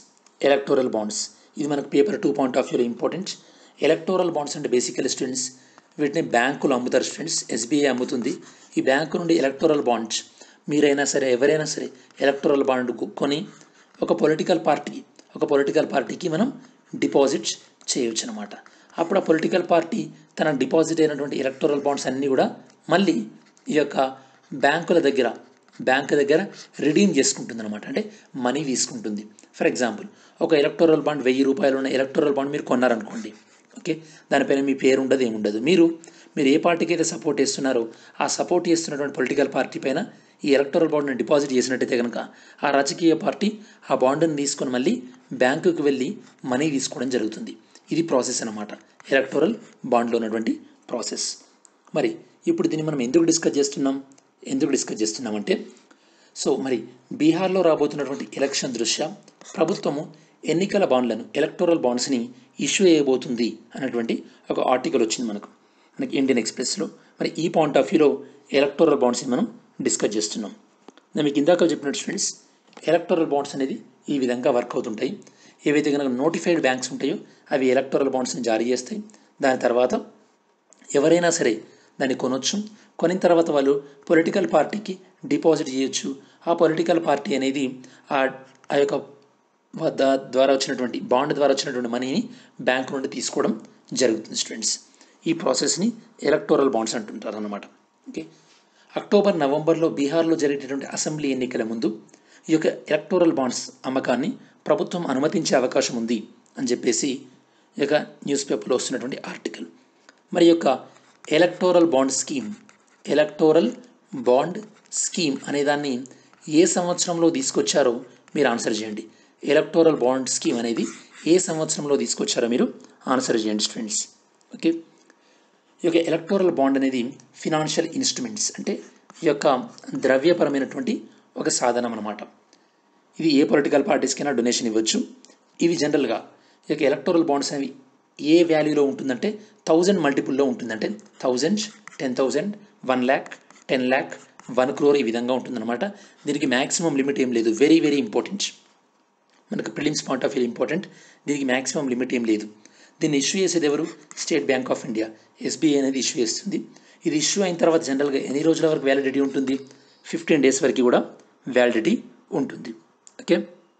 ఎలక్టోరల్ బాండ్స్ ఇది మనకు పేపర్ టూ పాయింట్ ఆఫ్ వ్యూలో ఇంపార్టెంట్ ఎలక్టోరల్ బాండ్స్ అంటే బేసికల్ స్టూడెంట్స్ వీటిని బ్యాంకులు అమ్ముతారు స్టూడెంట్స్ ఎస్బీఐ అమ్ముతుంది ఈ బ్యాంకు నుండి ఎలక్టోరల్ బాండ్స్ మీరైనా సరే ఎవరైనా సరే ఎలక్టోరల్ బాండ్ కొని ఒక పొలిటికల్ పార్టీ ఒక పొలిటికల్ పార్టీకి మనం డిపాజిట్ చేయొచ్చు అనమాట అప్పుడు ఆ పొలిటికల్ పార్టీ తన డిపాజిట్ అయినటువంటి ఎలక్టోరల్ బాండ్స్ అన్నీ కూడా మళ్ళీ ఈ యొక్క బ్యాంకుల దగ్గర బ్యాంక్ దగ్గర రిడీమ్ చేసుకుంటుంది అనమాట అంటే మనీ తీసుకుంటుంది ఫర్ ఎగ్జాంపుల్ ఒక ఎలక్టోరల్ బాండ్ వెయ్యి రూపాయలు ఉన్న ఎలక్టోరల్ బాండ్ మీరు కొన్నారనుకోండి ఓకే దానిపైన మీ పేరు ఉండదు ఏముండదు మీరు మీరు ఏ పార్టీకి అయితే సపోర్ట్ చేస్తున్నారో ఆ సపోర్ట్ చేస్తున్నటువంటి పొలిటికల్ పార్టీ పైన ఈ ఎలక్టోరల్ బాండ్ని డిపాజిట్ చేసినట్టయితే కనుక ఆ రాజకీయ పార్టీ ఆ బాండ్ని తీసుకొని మళ్ళీ బ్యాంకుకి వెళ్ళి మనీ తీసుకోవడం జరుగుతుంది ఇది ప్రాసెస్ అనమాట ఎలక్టోరల్ బాండ్లో ఉన్నటువంటి ప్రాసెస్ మరి ఇప్పుడు దీన్ని మనం ఎందుకు డిస్కస్ చేస్తున్నాం ఎందుకు డిస్కస్ చేస్తున్నామంటే సో మరి బీహార్లో రాబోతున్నటువంటి ఎలక్షన్ దృష్ట్యా ప్రభుత్వము ఎన్నికల బాండ్లను ఎలక్టోరల్ బాండ్స్ని ఇష్యూ చేయబోతుంది అన్నటువంటి ఒక ఆర్టికల్ వచ్చింది మనకు మనకి ఇండియన్ ఎక్స్ప్రెస్లో మరి ఈ పాయింట్ ఆఫ్ వ్యూలో ఎలక్టోరల్ బాండ్స్ని మనం డిస్కస్ చేస్తున్నాం నేను మీకు ఇందాక చెప్పినట్టు స్టూడెంట్స్ ఎలక్టోరల్ బాండ్స్ అనేది ఈ విధంగా వర్క్ అవుతుంటాయి ఏవైతే కనుక నోటిఫైడ్ బ్యాంక్స్ ఉంటాయో అవి ఎలక్టోరల్ బాండ్స్ని జారీ చేస్తాయి దాని తర్వాత ఎవరైనా సరే దాన్ని కొనొచ్చు కొనిన తర్వాత వాళ్ళు పొలిటికల్ పార్టీకి డిపాజిట్ చేయొచ్చు ఆ పొలిటికల్ పార్టీ అనేది ఆ ఆ యొక్క వద్ద ద్వారా వచ్చినటువంటి బాండ్ ద్వారా వచ్చినటువంటి మనీని బ్యాంక్ నుండి తీసుకోవడం జరుగుతుంది స్టూడెంట్స్ ఈ ప్రాసెస్ని ఎలక్టోరల్ బాండ్స్ అంటుంటారు అన్నమాట ఓకే అక్టోబర్ నవంబర్లో బీహార్లో జరిగేటటువంటి అసెంబ్లీ ఎన్నికల ముందు ఈ యొక్క ఎలక్టోరల్ బాండ్స్ అమ్మకాన్ని ప్రభుత్వం అనుమతించే అవకాశం ఉంది అని చెప్పేసి ఈ యొక్క న్యూస్ పేపర్లో వస్తున్నటువంటి ఆర్టికల్ మరి యొక్క electoral bond scheme electoral bond scheme అనేదాన్ని ఏ సంవత్సరంలో తీసుకొచ్చారో మీరు ఆన్సర్ చేయండి ఎలక్టోరల్ బాండ్ స్కీమ్ అనేది ఏ సంవత్సరంలో తీసుకొచ్చారో మీరు ఆన్సర్ చేయండి స్టూడెంట్స్ ఓకే ఈ యొక్క ఎలక్టోరల్ బాండ్ అనేది ఫినాన్షియల్ ఇన్స్ట్రుమెంట్స్ అంటే ఈ యొక్క ద్రవ్యపరమైనటువంటి ఒక సాధనం అనమాట ఇది ఏ పొలిటికల్ పార్టీస్కైనా డొనేషన్ ఇవ్వచ్చు ఇవి జనరల్గా ఈ యొక్క ఎలక్టోరల్ బాండ్స్ అనేవి ఏ వాల్యూలో ఉంటుందంటే థౌజండ్ మల్టిపుల్లో ఉంటుందంటే thousand ten thousand one lakh ten lakh one crore ఈ విధంగా ఉంటుందన్నమాట దీనికి మ్యాక్సిమం లిమిట్ ఏం లేదు వెరీ వెరీ ఇంపార్టెంట్ మనకు prelims point of view important దీనికి మ్యాక్సిమం లిమిట్ ఏం లేదు దీన్ని ఇష్యూ చేసేది ఎవరు State Bank of India SBI అనేది ఇష్యూ చేస్తుంది ఇది ఇష్యూ అయిన తర్వాత జనరల్గా ఎన్ని రోజుల వరకు వ్యాలిడిటీ ఉంటుంది ఫిఫ్టీన్ డేస్ వరకు కూడా వ్యాలిడిటీ ఉంటుంది ఓకే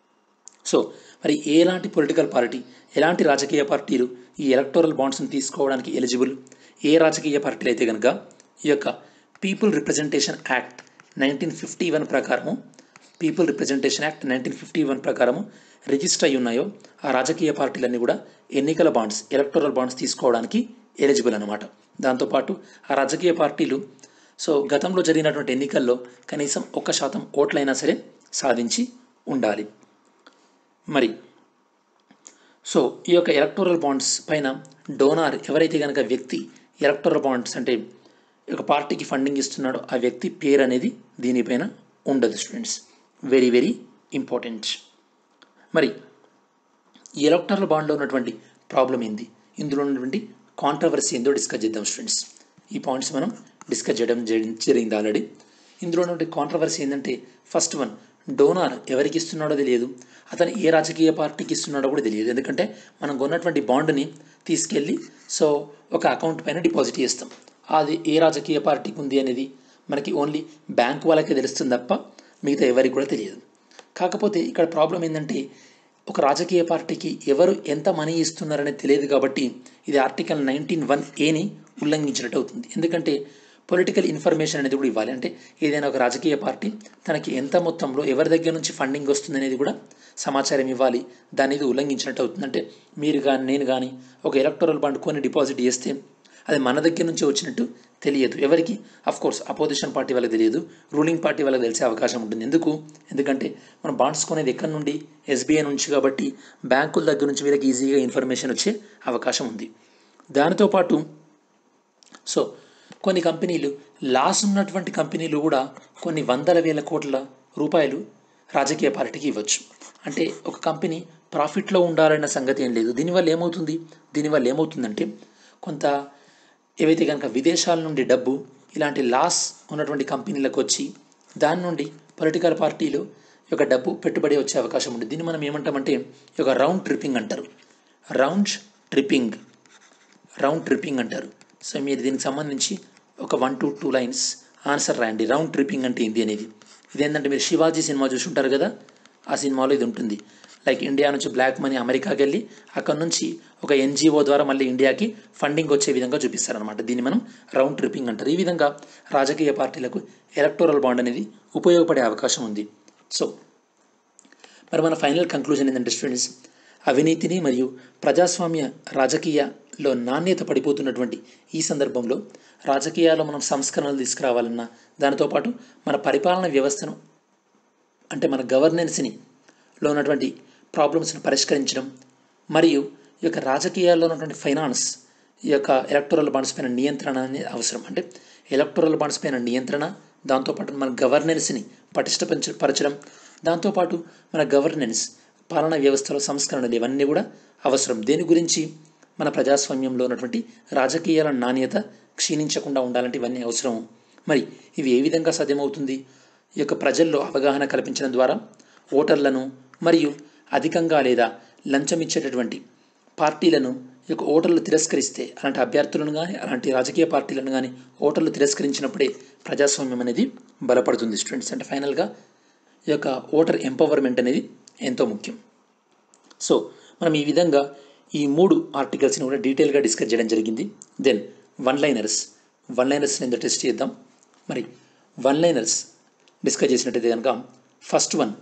సో మరి ఎలాంటి పొలిటికల్ పార్టీ ఎలాంటి రాజకీయ పార్టీలు ఈ ఎలక్టోరల్ బాండ్స్ని తీసుకోవడానికి ఎలిజిబుల్ ఏ రాజకీయ పార్టీలు అయితే కనుక ఈ యొక్క people representation act nineteen fifty one ప్రకారము people representation act nineteen fifty one ప్రకారము రిజిస్టర్ అయి ఉన్నాయో ఆ రాజకీయ పార్టీలన్నీ కూడా ఎన్నికల బాండ్స్ ఎలక్టోరల్ బాండ్స్ తీసుకోవడానికి ఎలిజిబుల్ అనమాట దాంతోపాటు ఆ రాజకీయ పార్టీలు సో గతంలో జరిగినటువంటి ఎన్నికల్లో కనీసం ఒక్క శాతం ఓట్లైనా సరే సాధించి ఉండాలి మరి సో ఈ యొక్క ఎలక్టోరల్ బాండ్స్ పైన డోనార్ ఎవరైతే కనుక వ్యక్తి ఎలక్టోరల్ బాండ్స్ అంటే ఒక పార్టీకి ఫండింగ్ ఇస్తున్నాడో ఆ వ్యక్తి పేరు అనేది దీనిపైన ఉండదు స్టూడెంట్స్ వెరీ వెరీ ఇంపార్టెంట్ మరి ఈ ఎలక్టోరల్ బాండ్లో ఉన్నటువంటి ప్రాబ్లం ఏంది ఇందులో ఉన్నటువంటి కాంట్రవర్సీ ఏందో డిస్కస్ చేద్దాం స్టూడెంట్స్ ఈ పాయింట్స్ మనం డిస్కస్ చేయడం జరి- జరిగింది ఆల్రెడీ ఇందులో ఉన్నటువంటి కాంట్రవర్సీ ఏంటంటే ఫస్ట్ వన్ డోనార్ ఎవరికి ఇస్తున్నాడో తెలియదు అతను ఏ రాజకీయ పార్టీకి ఇస్తున్నాడో కూడా తెలియదు ఎందుకంటే మనం కొన్నటువంటి బాండ్ని తీసుకెళ్ళి సో ఒక అకౌంట్ పైన డిపాజిట్ చేస్తాం అది ఏ రాజకీయ పార్టీకి ఉంది అనేది మనకి ఓన్లీ బ్యాంక్ వాళ్ళకే తెలుస్తుంది తప్ప మిగతా ఎవరికి కూడా తెలియదు కాకపోతే ఇక్కడ ప్రాబ్లం ఏంటంటే ఒక రాజకీయ పార్టీకి ఎవరు ఎంత మనీ ఇస్తున్నారనేది తెలియదు కాబట్టి ఇది ఆర్టికల్ నైన్టీన్ వన్ ఏని ఉల్లంఘించినట్టు అవుతుంది ఎందుకంటే పొలిటికల్ ఇన్ఫర్మేషన్ అనేది కూడా ఇవ్వాలి అంటే ఏదైనా ఒక రాజకీయ పార్టీ తనకి ఎంత మొత్తంలో ఎవరి దగ్గర నుంచి ఫండింగ్ వస్తుంది అనేది కూడా సమాచారం ఇవ్వాలి దాన్ని ఇది ఉల్లంఘించినట్టు అవుతుంది అంటే మీరు కానీ నేను కానీ ఒక ఎలక్టోరల్ బాండ్ కొని డిపాజిట్ చేస్తే అది మన దగ్గర నుంచి వచ్చినట్టు తెలియదు ఎవరికి అఫ్ కోర్స్ అపోజిషన్ పార్టీ వాళ్ళకి తెలియదు రూలింగ్ పార్టీ వాళ్ళకి తెలిసే అవకాశం ఉంటుంది ఎందుకు ఎందుకంటే మనం బాండ్స్ కొనేది ఎక్కడి నుండి ఎస్బీఐ నుంచి కాబట్టి బ్యాంకుల దగ్గర నుంచి వీళ్ళకి ఈజీగా ఇన్ఫర్మేషన్ వచ్చే అవకాశం ఉంది దానితో పాటు సో కొన్ని కంపెనీలు లాస్ ఉన్నటువంటి కంపెనీలు కూడా కొన్ని వందల వేల కోట్ల రూపాయలు రాజకీయ పార్టీకి ఇవ్వచ్చు అంటే ఒక కంపెనీ ప్రాఫిట్లో ఉండాలన్న సంగతి ఏం లేదు దీనివల్ల ఏమవుతుంది దీనివల్ల ఏమవుతుందంటే కొంత ఏవైతే కనుక విదేశాల నుండి డబ్బు ఇలాంటి లాస్ ఉన్నటువంటి కంపెనీలకు వచ్చి దాని నుండి పొలిటికల్ పార్టీలు ఈ యొక్క డబ్బు పెట్టుబడి వచ్చే అవకాశం ఉంది దీన్ని మనం ఏమంటామంటే ఈ యొక్క రౌండ్ ట్రిప్పింగ్ అంటారు రౌండ్ ట్రిప్పింగ్ రౌండ్ ట్రిప్పింగ్ అంటారు సో మీరు దీనికి సంబంధించి ఒక one to two lines answer రాయండి రౌండ్ ట్రిప్పింగ్ అంటే ఏంటి అనేది ఇదేంటంటే మీరు శివాజీ సినిమా చూసి ఉంటారు కదా ఆ సినిమాలో ఇది ఉంటుంది లైక్ ఇండియా నుంచి బ్లాక్ మనీ అమెరికాకి వెళ్ళి అక్కడ నుంచి ఒక ఎన్జిఓ ద్వారా మళ్ళీ ఇండియాకి ఫండింగ్ వచ్చే విధంగా చూపిస్తారనమాట దీన్ని మనం రౌండ్ ట్రిప్పింగ్ అంటారు ఈ విధంగా రాజకీయ పార్టీలకు ఎలక్టోరల్ బాండ్ అనేది ఉపయోగపడే అవకాశం ఉంది సో మరి మన ఫైనల్ కంక్లూజన్ ఏంటంటే స్టూడెంట్స్ అవినీతిని మరియు ప్రజాస్వామ్య రాజకీయాల్లో నాణ్యత పడిపోతున్నటువంటి ఈ సందర్భంలో రాజకీయాల్లో మనం సంస్కరణలు తీసుకురావాలన్నా దానితో పాటు మన పరిపాలన వ్యవస్థను అంటే మన గవర్నెన్స్ని లో ఉన్నటువంటి ప్రాబ్లమ్స్ని పరిష్కరించడం మరియు ఈ యొక్క రాజకీయాల్లో ఉన్నటువంటి ఫైనాన్స్ ఈ యొక్క ఎలక్టోరల్ బాండ్స్ పైన నియంత్రణ అనేది అవసరం అంటే ఎలక్టోరల్ బాండ్స్ పైన నియంత్రణ దాంతోపాటు మన గవర్నెన్స్ని పటిష్టపరచ పరచడం దాంతోపాటు మన గవర్నెన్స్ పాలనా వ్యవస్థలో సంస్కరణలు ఇవన్నీ కూడా అవసరం దేని గురించి మన ప్రజాస్వామ్యంలో ఉన్నటువంటి రాజకీయాల నాణ్యత క్షీణించకుండా ఉండాలంటే ఇవన్నీ అవసరం మరి ఇవి ఏ విధంగా సాధ్యమవుతుంది ఈ యొక్క ప్రజల్లో అవగాహన కల్పించడం ద్వారా ఓటర్లను మరియు అధికంగా లేదా లంచం ఇచ్చేటటువంటి పార్టీలను ఈ యొక్క ఓటర్లు తిరస్కరిస్తే అలాంటి అభ్యర్థులను కానీ అలాంటి రాజకీయ పార్టీలను కానీ ఓటర్లు తిరస్కరించినప్పుడే ప్రజాస్వామ్యం అనేది బలపడుతుంది స్టూడెంట్స్ అంటే ఫైనల్గా ఈ యొక్క ఓటర్ ఎంపవర్మెంట్ అనేది ఎంతో ముఖ్యం సో మనం ఈ విధంగా ఈ మూడు ఆర్టికల్స్ని కూడా డీటెయిల్గా డిస్కస్ చేయడం జరిగింది then one liners one liners ఏందో టెస్ట్ చేద్దాం మరి వన్ లైనర్స్ డిస్కస్ చేసినట్టయితే కనుక ఫస్ట్ వన్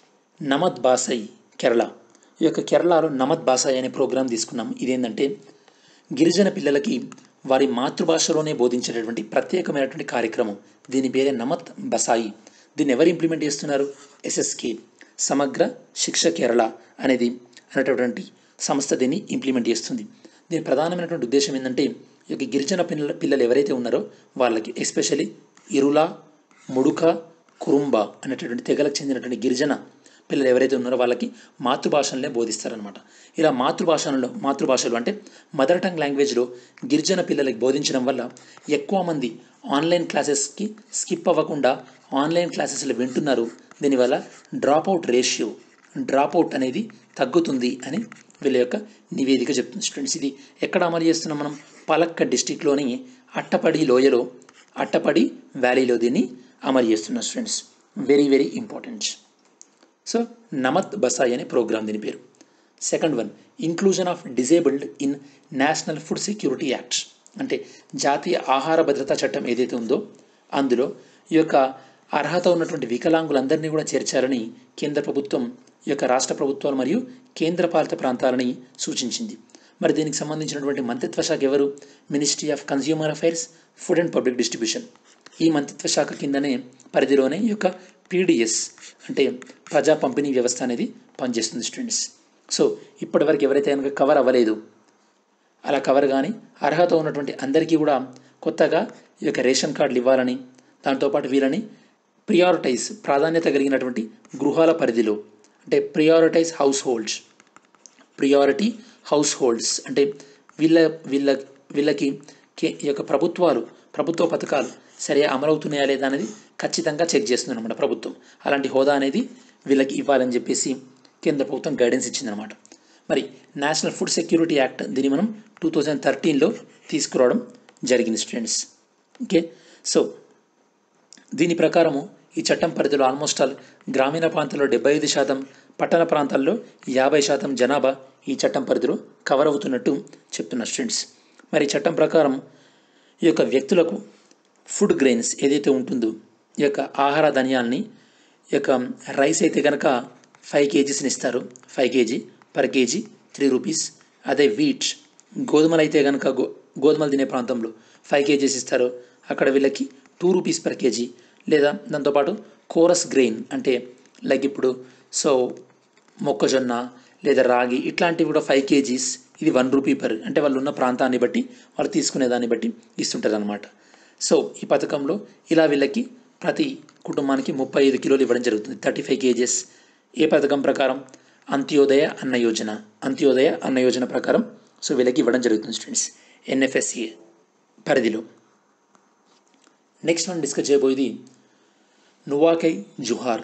నమద్ బాసై కేరళ ఈ యొక్క కేరళలో నమద్ బాసాయ్ అనే ప్రోగ్రాం తీసుకున్నాం ఇదేంటంటే గిరిజన పిల్లలకి వారి మాతృభాషలోనే బోధించేటటువంటి ప్రత్యేకమైనటువంటి కార్యక్రమం దీని పేరే నమత్ బసాయి దీన్ని ఎవరు ఇంప్లిమెంట్ చేస్తున్నారు ఎస్ఎస్కే సమగ్ర శిక్ష కేరళ అనేది అనేటటువంటి సంస్థ దీన్ని ఇంప్లిమెంట్ చేస్తుంది దీని ప్రధానమైనటువంటి ఉద్దేశం ఏంటంటే ఈ యొక్క గిరిజన పిల్లల పిల్లలు ఎవరైతే ఉన్నారో వాళ్ళకి ఎస్పెషలీ ఇరులా ముడుక కురుంబ అనేటటువంటి తెగలకు చెందినటువంటి గిరిజన పిల్లలు ఎవరైతే ఉన్నారో వాళ్ళకి మాతృభాషలనే బోధిస్తారనమాట ఇలా మాతృభాషలో మాతృభాషలు అంటే మదర్ టంగ్ లాంగ్వేజ్లో గిరిజన పిల్లలకి బోధించడం వల్ల ఎక్కువ మంది ఆన్లైన్ క్లాసెస్కి స్కిప్ అవ్వకుండా ఆన్లైన్ క్లాసెస్లో వింటున్నారు దీనివల్ల drop out ratio drop out అనేది తగ్గుతుంది అని వీళ్ళ యొక్క నివేదిక చెప్తుంది స్టూడెంట్స్ ఇది ఎక్కడ అమలు చేస్తున్నాం మనం పలక్క డిస్టిక్లోని అట్టపడి లోయలో అట్టపడి వ్యాలీలో దీన్ని అమలు చేస్తున్నాం students very very important so Namath Basai అనే ప్రోగ్రామ్ దీని పేరు second one inclusion of disabled in national food security act అంటే జాతీయ ఆహార భద్రతా చట్టం ఏదైతే ఉందో అందులో ఈ యొక్క అర్హత ఉన్నటువంటి వికలాంగులందరినీ కూడా చేర్చాలని కేంద్ర ప్రభుత్వం ఈ యొక్క రాష్ట్ర ప్రభుత్వాలు మరియు కేంద్ర పాలిత ప్రాంతాలని సూచించింది మరి దీనికి సంబంధించినటువంటి మంత్రిత్వ శాఖ ఎవరు ministry of consumer affairs food and public distribution ఈ మంత్రిత్వ శాఖ కిందనే పరిధిలోనే ఈ యొక్క పీడిఎస్ అంటే ప్రజా పంపిణీ వ్యవస్థ అనేది పనిచేస్తుంది స్టూడెంట్స్ సో ఇప్పటివరకు ఎవరైతే కనుక కవర్ అవ్వలేదు అలా కవర్ కానీ అర్హత ఉన్నటువంటి అందరికీ కూడా కొత్తగా ఈ యొక్క రేషన్ కార్డులు ఇవ్వాలని దాంతోపాటు వీళ్ళని ప్రియారిటైజ్ ప్రాధాన్యత కలిగినటువంటి గృహాల పరిధిలో అంటే prioritize households priority households అంటే వీళ్ళ వీళ్ళ వీళ్ళకి కే- ఈ యొక్క ప్రభుత్వాలు ప్రభుత్వ పథకాలు సరే అమలవుతున్నాయా లేదా అనేది ఖచ్చితంగా చెక్ చేస్తుంది అనమాట ప్రభుత్వం అలాంటి హోదా అనేది వీళ్ళకి ఇవ్వాలని చెప్పేసి కేంద్ర ప్రభుత్వం గైడెన్స్ ఇచ్చిందనమాట మరి నేషనల్ ఫుడ్ సెక్యూరిటీ యాక్ట్ దీన్ని మనం టూ థౌజండ్ థర్టీన్లో తీసుకురావడం జరిగింది స్టూడెంట్స్ ఓకే సో దీని ప్రకారము ఈ చట్టం పరిధిలో ఆల్మోస్ట్ ఆల్ గ్రామీణ ప్రాంతాల్లో డెబ్బై ఐదు శాతం పట్టణ ప్రాంతాల్లో యాభై శాతం జనాభా ఈ చట్టం పరిధిలో కవర్ అవుతున్నట్టు చెప్తున్నారు స్టూడెంట్స్ మరి ఈ చట్టం ప్రకారం ఈ యొక్క వ్యక్తులకు ఫుడ్ గ్రెయిన్స్ ఏదైతే ఉంటుందో ఈ యొక్క ఆహార ధాన్యాల్ని ఈ యొక్క రైస్ అయితే కనుక ఫైవ్ కేజీస్ని ఇస్తారు five kg per kg three rupees అదే వీట్ గోధుమలు అయితే కనుక గో గోధుమలు తినే ప్రాంతంలో ఫైవ్ కేజీస్ ఇస్తారు అక్కడ వీళ్ళకి టూ రూపీస్ పర్ కేజీ లేదా దాంతోపాటు కోరస్ గ్రెయిన్ అంటే లైక్ ఇప్పుడు సో మొక్కజొన్న లేదా రాగి ఇట్లాంటివి కూడా ఫైవ్ కేజీస్ ఇది వన్ రూపీ పర్ అంటే వాళ్ళు ఉన్న ప్రాంతాన్ని బట్టి వాళ్ళు తీసుకునే దాన్ని బట్టి ఇస్తుంటారు అనమాట సో ఈ పథకంలో ఇలా వీళ్ళకి ప్రతి కుటుంబానికి ముప్పై ఐదు కిలోలు ఇవ్వడం జరుగుతుంది థర్టీ ఫైవ్ కేజెస్ ఏ పథకం ప్రకారం అంత్యోదయ అన్న యోజన అంత్యోదయ అన్న యోజన ప్రకారం సో వీళ్ళకి ఇవ్వడం జరుగుతుంది స్టూడెంట్స్ ఎన్ఎఫ్ఎస్ఏ పరిధిలో నెక్స్ట్ మనం డిస్కస్ చేయబోయేది నువాకై జుహార్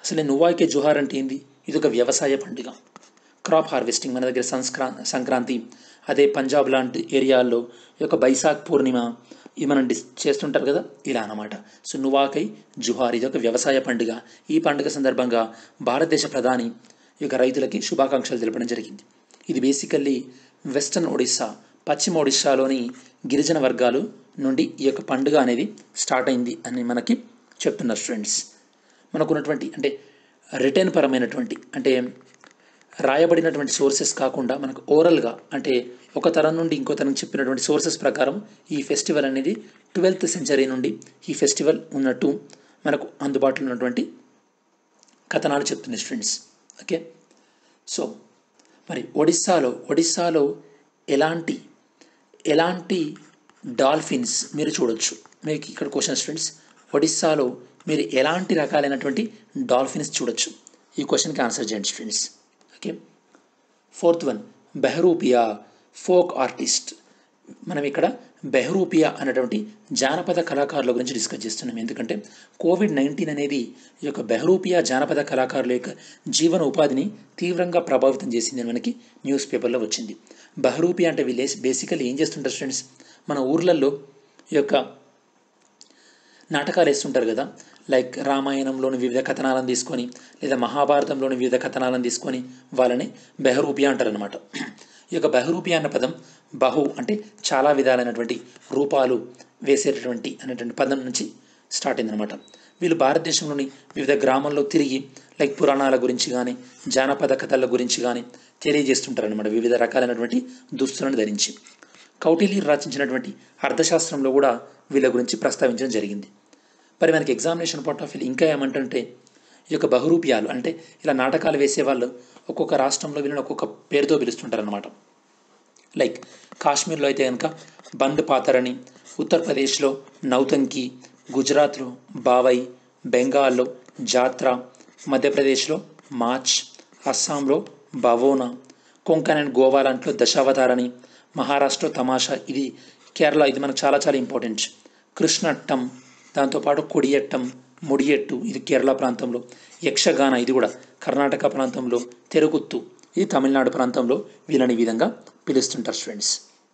అసలు నువ్వాయికే జుహార్ అంటే ఏంది ఇది ఒక వ్యవసాయ పండుగ క్రాప్ హార్వెస్టింగ్ మన దగ్గర సంస్క్రా సంక్రాంతి అదే పంజాబ్ లాంటి ఏరియాల్లో ఈ యొక్క బైసాఖ్ పూర్ణిమ ఇవి మనం డిస్ చేస్తుంటారు కదా ఇలా అన్నమాట సో నువాకై జుహార్ ఇది ఒక వ్యవసాయ పండుగ ఈ పండుగ సందర్భంగా భారతదేశ ప్రధాని ఈ యొక్క రైతులకి శుభాకాంక్షలు తెలపడం జరిగింది ఇది బేసికల్లీ వెస్టర్న్ ఒడిస్సా పశ్చిమ ఒడిస్సాలోని గిరిజన వర్గాలు నుండి ఈ యొక్క పండుగ అనేది స్టార్ట్ అయింది అని మనకి చెప్తున్నారు స్టూడెంట్స్ మనకున్నటువంటి అంటే రిటర్న్ పరమైనటువంటి అంటే రాయబడినటువంటి సోర్సెస్ కాకుండా మనకు ఓరల్గా అంటే ఒక తరం నుండి ఇంకో తరం చెప్పినటువంటి సోర్సెస్ ప్రకారం ఈ ఫెస్టివల్ అనేది ట్వెల్త్ సెంచరీ నుండి ఈ ఫెస్టివల్ ఉన్నట్టు మనకు అందుబాటులో ఉన్నటువంటి కథనాలు చెప్తున్నాయి స్టూడెంట్స్ ఓకే సో మరి ఒడిస్సాలో ఒడిస్సాలో ఎలాంటి ఎలాంటి డాల్ఫిన్స్ మీరు చూడొచ్చు మీకు ఇక్కడ క్వశ్చన్ స్టూడెంట్స్ ఒడిస్సాలో మీరు ఎలాంటి రకాలైనటువంటి డాల్ఫిన్స్ చూడొచ్చు ఈ క్వశ్చన్కి ఆన్సర్ చేయండి students okay fourth one Behrupiya folk artist మనం ఇక్కడ బెహరూపియా అనేటువంటి జానపద కళాకారుల గురించి డిస్కస్ చేస్తున్నాం ఎందుకంటే కోవిడ్ నైన్టీన్ అనేది ఈ యొక్క బెహరూపియా జానపద కళాకారుల యొక్క జీవన ఉపాధిని తీవ్రంగా ప్రభావితం చేసింది అని మనకి న్యూస్ పేపర్లో వచ్చింది బెహరూపియా అంటే వీళ్ళు బేసికల్లీ ఏం చేస్తుంటారు స్టూడెంట్స్ మన ఊర్లలో ఈ యొక్క నాటకాలు వేస్తుంటారు కదా లైక్ రామాయణంలోని వివిధ కథనాలను తీసుకొని లేదా మహాభారతంలోని వివిధ కథనాలను తీసుకొని వాళ్ళని బెహరూపియా అంటారనమాట ఈ యొక్క బహురూపియా అన్న పదం బహు అంటే చాలా విధాలైనటువంటి రూపాలు వేసేటటువంటి అనేటువంటి పదం నుంచి స్టార్ట్ అయిందనమాట వీళ్ళు భారతదేశంలోని వివిధ గ్రామాల్లో తిరిగి లైక్ పురాణాల గురించి కానీ జానపద కథల గురించి కానీ తెలియజేస్తుంటారనమాట వివిధ రకాలైనటువంటి దుస్తులను ధరించి కౌటిల్యులు రచించినటువంటి అర్థశాస్త్రంలో కూడా వీళ్ళ గురించి ప్రస్తావించడం జరిగింది మరి మనకి ఎగ్జామినేషన్ పార్ట్ ఆఫ్ వ్యూ ఇంకా ఏమంటుంటే ఈ యొక్క బహురూపియాలు అంటే ఇలా నాటకాలు వేసేవాళ్ళు ఒక్కొక్క రాష్ట్రంలో వీళ్ళని ఒక్కొక్క పేరుతో పిలుస్తుంటారనమాట లైక్ కాశ్మీర్లో అయితే కనుక బంద్ పాతరని ఉత్తరప్రదేశ్లో నౌతంకి గుజరాత్లో బావై బెంగాల్లో జాత్ర మధ్యప్రదేశ్లో మార్చ్ అస్సాంలో బవోనా కొంకణ్ అండ్ గోవా లాంటిలో దశావతారని మహారాష్ట్ర తమాషా ఇది కేరళ ఇది మనకు చాలా చాలా ఇంపార్టెంట్ కృష్ణట్టం దాంతోపాటు కొడియట్టం ముడియట్టు ఇది కేరళ ప్రాంతంలో యక్షగాన ఇది కూడా కర్ణాటక ప్రాంతంలో తెరుగుత్తు ఇది తమిళనాడు ప్రాంతంలో వీళ్ళని ఈ విధంగా పిలుస్తుంటారు స్టూడెంట్స్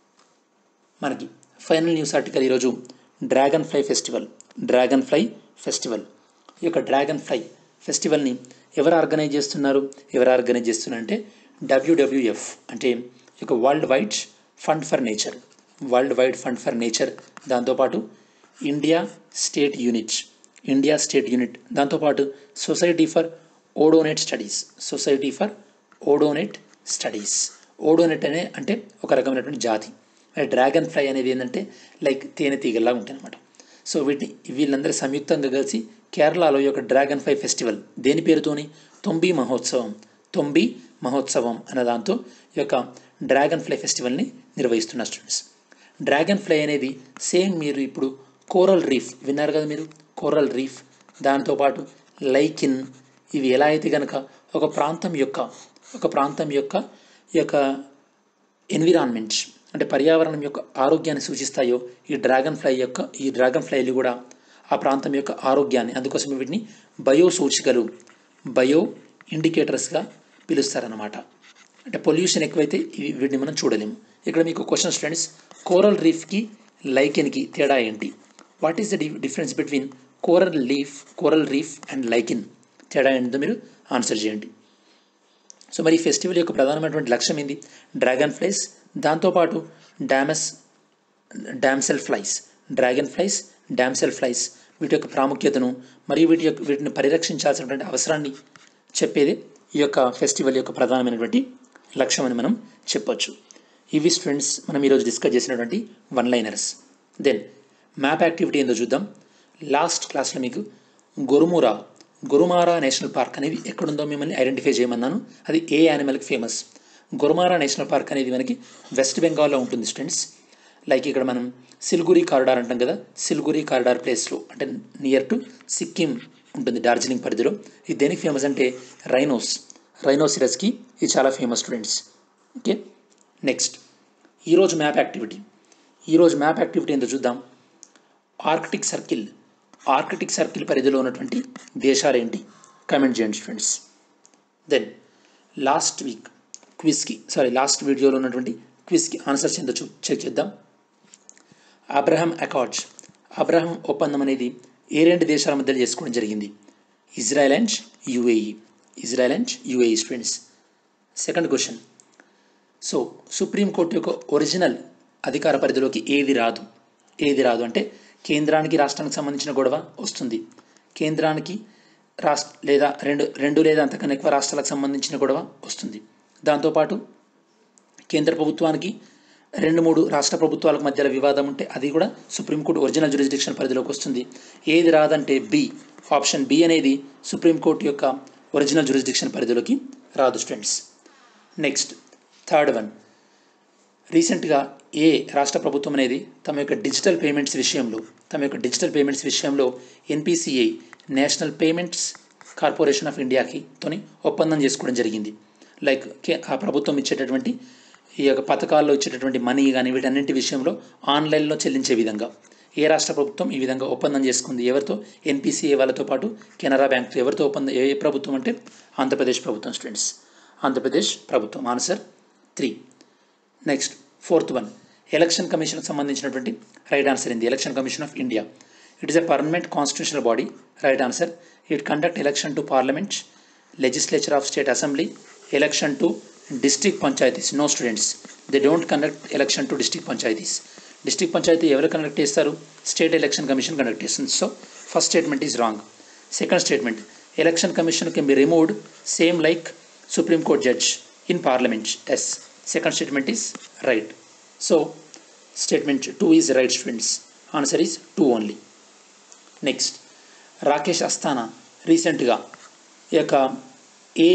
మనకి ఫైనల్ న్యూస్ ఆర్టికల్ ఈరోజు dragonfly festival dragonfly festival ఈ యొక్క డ్రాగన్ ఫ్లై ఫెస్టివల్ని ఎవరు ఆర్గనైజ్ చేస్తున్నారు ఎవరు ఆర్గనైజ్ చేస్తున్నారు అంటే డబ్ల్యూడబ్ల్యూఎఫ్ అంటే ఈ యొక్క world wide fund for nature world wide fund for nature దాంతోపాటు India state unit India state unit దాంతోపాటు society for odonate studies society for odonate studies odonate అనే అంటే ఒక రకమైనటువంటి జాతి మరి డ్రాగన్ ఫ్లై అనేది ఏంటంటే లైక్ తేనెటీగల్లా ఉంటుంది అనమాట సో వీటిని వీళ్ళందరూ సంయుక్తంగా కలిసి కేరళలో ఈ యొక్క డ్రాగన్ ఫ్లై ఫెస్టివల్ దేని పేరుతోని తొంబి మహోత్సవం తొంబి మహోత్సవం అనే దాంతో ఈ యొక్క డ్రాగన్ ఫ్లై ఫెస్టివల్ని నిర్వహిస్తున్న స్టూడెంట్స్ డ్రాగన్ ఫ్లై అనేది సేమ్ మీరు ఇప్పుడు కోరల్ రీఫ్ విన్నారు కదా మీరు కోరల్ రీఫ్ దాంతోపాటు లైకిన్ ఇవి ఎలా అయితే కనుక ఒక ప్రాంతం యొక్క ఒక ప్రాంతం యొక్క ఈ యొక్క ఎన్విరాన్మెంట్ అంటే పర్యావరణం యొక్క ఆరోగ్యాన్ని సూచిస్తాయో ఈ డ్రాగన్ ఫ్లై యొక్క ఈ డ్రాగన్ ఫ్లైలు కూడా ఆ ప్రాంతం యొక్క ఆరోగ్యాన్ని అందుకోసం వీటిని బయో సూచికలు బయో ఇండికేటర్స్గా పిలుస్తారన్నమాట అంటే పొల్యూషన్ ఎక్కువైతే ఇవి వీటిని మనం చూడలేము ఇక్కడ మీకు క్వశ్చన్ స్టూడెంట్స్ కోరల్ రీఫ్కి లైకెన్కి తేడా ఏంటి what is the difference between coral leaf coral reef and lichen తేడా ఏంటో మీరు ఆన్సర్ చేయండి సో మరి ఈ ఫెస్టివల్ యొక్క ప్రధానమైనటువంటి లక్ష్యం ఏంది డ్రాగన్ ఫ్లైస్ దాంతోపాటు డామస్ damselflies dragonflies damselflies వీటి యొక్క ప్రాముఖ్యతను మరియు వీటి యొక్క వీటిని పరిరక్షించాల్సినటువంటి అవసరాన్ని చెప్పేది ఈ యొక్క ఫెస్టివల్ యొక్క ప్రధానమైనటువంటి లక్ష్యం అని మనం చెప్పొచ్చు ఇవి స్టూడెంట్స్ మనం ఈరోజు డిస్కస్ చేసినటువంటి one liners then map activity ఏందో చూద్దాం లాస్ట్ క్లాస్లో మీకు గొరుమురా గొరుమారా నేషనల్ పార్క్ అనేది ఎక్కడుందో మిమ్మల్ని ఐడెంటిఫై చేయమన్నాను అది ఏ యానిమల్కి ఫేమస్ గొరుమారా నేషనల్ పార్క్ అనేది మనకి వెస్ట్ బెంగాల్లో ఉంటుంది స్టూడెంట్స్ లైక్ ఇక్కడ మనం సిల్గురి కారిడార్ అంటాం కదా సిల్గురి కారిడార్ ప్లేస్లో అంటే నియర్ టు సిక్కిం ఉంటుంది డార్జిలింగ్ పరిధిలో ఇది దేనికి ఫేమస్ అంటే రైనోస్ రైనోసిరస్కి ఇది చాలా ఫేమస్ స్టూడెంట్స్ ఓకే నెక్స్ట్ ఈరోజు మ్యాప్ యాక్టివిటీ ఈరోజు మ్యాప్ యాక్టివిటీ ఏంటో చూద్దాం ఆర్కిటిక్ సర్కిల్ ఆర్కిటిక్ సర్కిల్ పరిధిలో ఉన్నటువంటి దేశాలు ఏంటి కమెంట్ చేయండి స్టూడెంట్స్ దెన్ లాస్ట్ వీక్ క్విజ్కి సారీ లాస్ట్ వీడియోలో ఉన్నటువంటి క్విజ్కి ఆన్సర్స్ ఎంతో చూ చెక్ చేద్దాం అబ్రహం అకార్డ్స్ అబ్రహం ఒప్పందం అనేది ఏ రెండు దేశాల మధ్య చేసుకోవడం జరిగింది Israel and UAE Israel and UAE students second question so supreme court యొక్క ఒరిజినల్ అధికార పరిధిలోకి ఏది రాదు ఏది రాదు అంటే కేంద్రానికి రాష్ట్రానికి సంబంధించిన గొడవ వస్తుంది కేంద్రానికి రాష్ట్ర లేదా రెండు రెండు లేదా అంతకన్నా ఎక్కువ రాష్ట్రాలకు సంబంధించిన గొడవ వస్తుంది దాంతోపాటు కేంద్ర ప్రభుత్వానికి రెండు మూడు రాష్ట్ర ప్రభుత్వాలకు మధ్యలో వివాదం ఉంటే అది కూడా సుప్రీంకోర్టు ఒరిజినల్ జ్యూరిస్డిక్షన్ పరిధిలోకి వస్తుంది ఏది రాదంటే బి ఆప్షన్ బి అనేది సుప్రీంకోర్టు యొక్క ఒరిజినల్ జ్యూరిస్డిక్షన్ పరిధిలోకి రాదు స్టూడెంట్స్ నెక్స్ట్ థర్డ్ వన్ రీసెంట్గా ఏ రాష్ట్ర ప్రభుత్వం అనేది తమ యొక్క డిజిటల్ పేమెంట్స్ విషయంలో తమ యొక్క డిజిటల్ పేమెంట్స్ విషయంలో NPCI national payments corporation of ఇండియాకి తోని ఒప్పందం చేసుకోవడం జరిగింది లైక్ కే ఆ ప్రభుత్వం ఇచ్చేటటువంటి ఈ యొక్క పథకాల్లో ఇచ్చేటటువంటి మనీ కానీ వీటన్నింటి విషయంలో ఆన్లైన్లో చెల్లించే విధంగా ఏ రాష్ట్ర ప్రభుత్వం ఈ విధంగా ఒప్పందం చేసుకుంది ఎవరితో ఎన్పిసిఐ వాళ్ళతో పాటు కెనరా బ్యాంక్తో ఎవరితో ఒప్పందం ఏ ప్రభుత్వం అంటే ఆంధ్రప్రదేశ్ ప్రభుత్వం స్టూడెంట్స్ ఆంధ్రప్రదేశ్ ప్రభుత్వం answer three next fourth one election కమిషన్కి సంబంధించినటువంటి రైట్ ఆన్సర్ ఇంది election commission of India it is a permanent constitutional body right answer it conduct election to parliament legislature of state assembly election to district panchayats no students they don't conduct election to district panchayats district panchayat ఎవరు conduct చేస్తారు state election commission conduct చేస్తుంది so first statement is wrong second statement election commission can be removed same like supreme court judge in parliament as second statement is right so statement two is right students answer is two only next Rakesh Asthana రీసెంట్గా ఈ యొక్క ఏ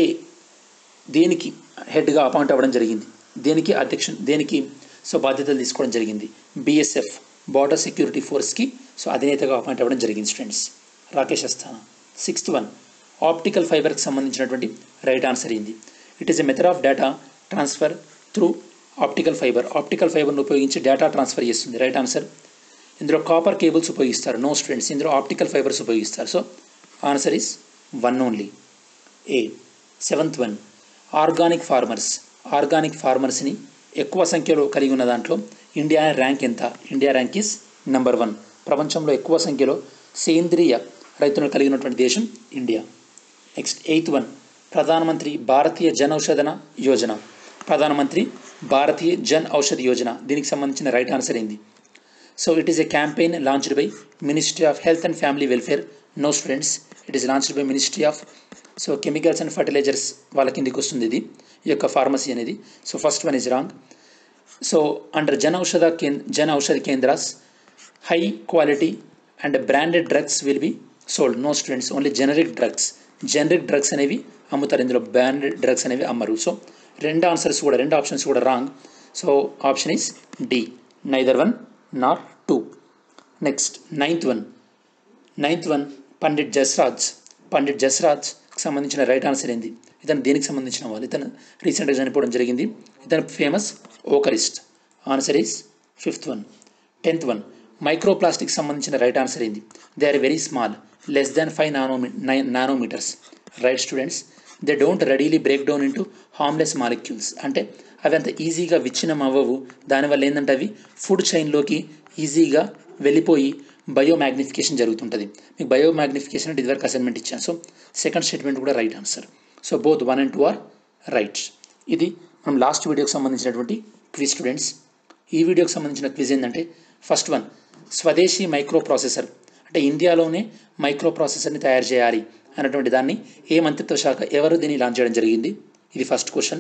దేనికి హెడ్గా appoint అవ్వడం జరిగింది దేనికి అధ్యక్ష దేనికి సో బాధ్యతలు తీసుకోవడం జరిగింది బీఎస్ఎఫ్ బార్డర్ సెక్యూరిటీ ఫోర్స్కి సో అధినేతగా అపాయింట్ అవ్వడం జరిగింది students Rakesh Asthana sixth one optical ఫైబర్కి సంబంధించినటువంటి రైట్ ఆన్సర్ ఏంది it is a method of data transfer through optical fiber optical ఫైబర్ను ఉపయోగించి డేటా ట్రాన్స్ఫర్ చేస్తుంది రైట్ ఆన్సర్ ఇందులో కాపర్ కేబుల్స్ ఉపయోగిస్తారు నో స్టూడెంట్స్ ఇందులో ఆప్టికల్ ఫైబర్స్ ఉపయోగిస్తారు so answer is one only ఏ seventh one organic farmers organic ఫార్మర్స్ని ఎక్కువ సంఖ్యలో కలిగి ఉన్న దాంట్లో ఇండియా ర్యాంక్ ఎంత India rank is number one ప్రపంచంలో ఎక్కువ సంఖ్యలో సేంద్రియ రైతులను కలిగినటువంటి దేశం ఇండియా నెక్స్ట్ ఎయిత్ వన్ ప్రధానమంత్రి భారతీయ జన్ ఔషధన యోజన ప్రధానమంత్రి భారతీయ జన్ ఔషధ్ యోజన దీనికి సంబంధించిన రైట్ ఆన్సర్ ఏంది so it is a campaign launched by ministry of health and family welfare no students it is launched by ministry of so chemicals and fertilizers వాళ్ళ కిందికి వస్తుంది ఇది ఈ యొక్క ఫార్మసీ అనేది so first one is wrong so under Jan Aushadhi Kendra Jan Aushadhi Kendras high quality and branded drugs will be sold no students only generic drugs generic drugs అనేవి అమ్ముతారు ఇందులో బ్రాండెడ్ డ్రగ్స్ అనేవి అమ్మరు సో రెండు ఆన్సర్స్ కూడా రెండు ఆప్షన్స్ కూడా wrong so option is D neither one not two next ninth one ninth one Pandit Jasraj Pandit Jasraj సంబంధించిన రైట్ ఆన్సర్ ఏంది ఇతను దేనికి సంబంధించిన వాళ్ళు ఇతను రీసెంట్గా చనిపోవడం జరిగింది ఇతను famous vocalist answer is fifth one tenth one micro plastic సంబంధించిన రైట్ ఆన్సర్ ఏంది they are very small less than five nano nine nanometers right students they don't readily break down into harmless molecules అంటే అవి అంత ఈజీగా విచ్ఛిన్నం అవ్వవు దానివల్ల ఏంటంటే అవి ఫుడ్ చైన్లోకి ఈజీగా వెళ్ళిపోయి బయోమాగ్నిఫికేషన్ జరుగుతుంటుంది మీకు బయోమాగ్నిఫికేషన్ అంటే ఇదివరకు అసైన్మెంట్ ఇచ్చాను సో సెకండ్ స్టేట్మెంట్ కూడా right answer so both one and two are right ఇది మనం లాస్ట్ వీడియోకి సంబంధించినటువంటి క్విజ్ స్టూడెంట్స్ ఈ వీడియోకి సంబంధించిన క్విజ్ ఏంటంటే first one swadeshi micro processor అంటే ఇండియాలోనే మైక్రో ప్రాసెసర్ని తయారు చేయాలి అన్నటువంటి దాన్ని ఏ మంత్రిత్వ శాఖ ఎవరు దీన్ని లాంచ్ చేయడం జరిగింది ఇది first question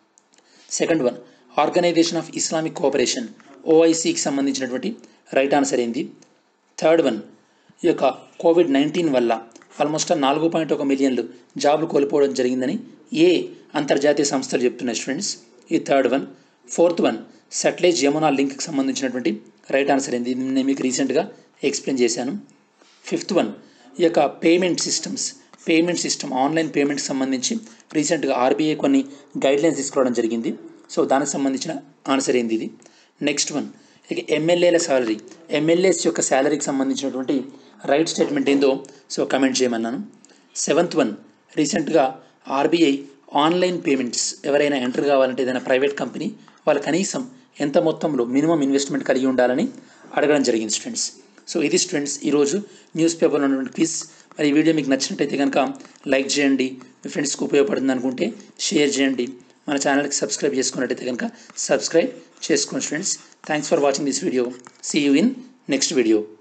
second one organisation of islamic cooperation ఓఐసికి సంబంధించినటువంటి రైట్ ఆన్సర్ ఏంది థర్డ్ వన్ ఈ యొక్క కోవిడ్ నైన్టీన్ వల్ల ఆల్మోస్ట్ నాలుగు పాయింట్ ఒక మిలియన్లు జాబులు కోల్పోవడం జరిగిందని ఏ అంతర్జాతీయ సంస్థలు చెప్తున్నాయి స్టూడెంట్స్ ఈ third one fourth one Sutlej Yamuna లింక్కి సంబంధించినటువంటి రైట్ ఆన్సర్ ఏంది ఇది నేను మీకు రీసెంట్గా ఎక్స్ప్లెయిన్ చేశాను ఫిఫ్త్ వన్ ఈ యొక్క payment systems payment system online పేమెంట్కి సంబంధించి రీసెంట్గా ఆర్బీఐ కొన్ని గైడ్లైన్స్ తీసుకురావడం జరిగింది సో దానికి సంబంధించిన ఆన్సర్ ఏంది ఇది నెక్స్ట్ వన్ ఇక ఎమ్మెల్యేల శాలరీ ఎమ్మెల్యేస్ యొక్క శాలరీకి సంబంధించినటువంటి రైట్ స్టేట్మెంట్ ఏందో సో కమెంట్ చేయమన్నాను సెవెంత్ వన్ రీసెంట్గా ఆర్బీఐ ఆన్లైన్ పేమెంట్స్ ఎవరైనా ఎంటర్ కావాలంటే ఏదైనా ప్రైవేట్ కంపెనీ వాళ్ళు కనీసం ఎంత మొత్తంలో మినిమం ఇన్వెస్ట్మెంట్ కలిగి ఉండాలని అడగడం జరిగింది స్టూడెంట్స్ సో ఇది స్టూడెంట్స్ ఈరోజు న్యూస్ పేపర్లో ఉన్నటువంటి క్విజ్ మరి ఈ వీడియో మీకు నచ్చినట్టయితే కనుక లైక్ చేయండి మీ ఫ్రెండ్స్కి ఉపయోగపడుతుంది అనుకుంటే షేర్ చేయండి మన ఛానల్కి సబ్స్క్రైబ్ చేసుకున్నట్టయితే కనుక సబ్స్క్రైబ్ చేసుకోండి students thanks for watching this video see you in next video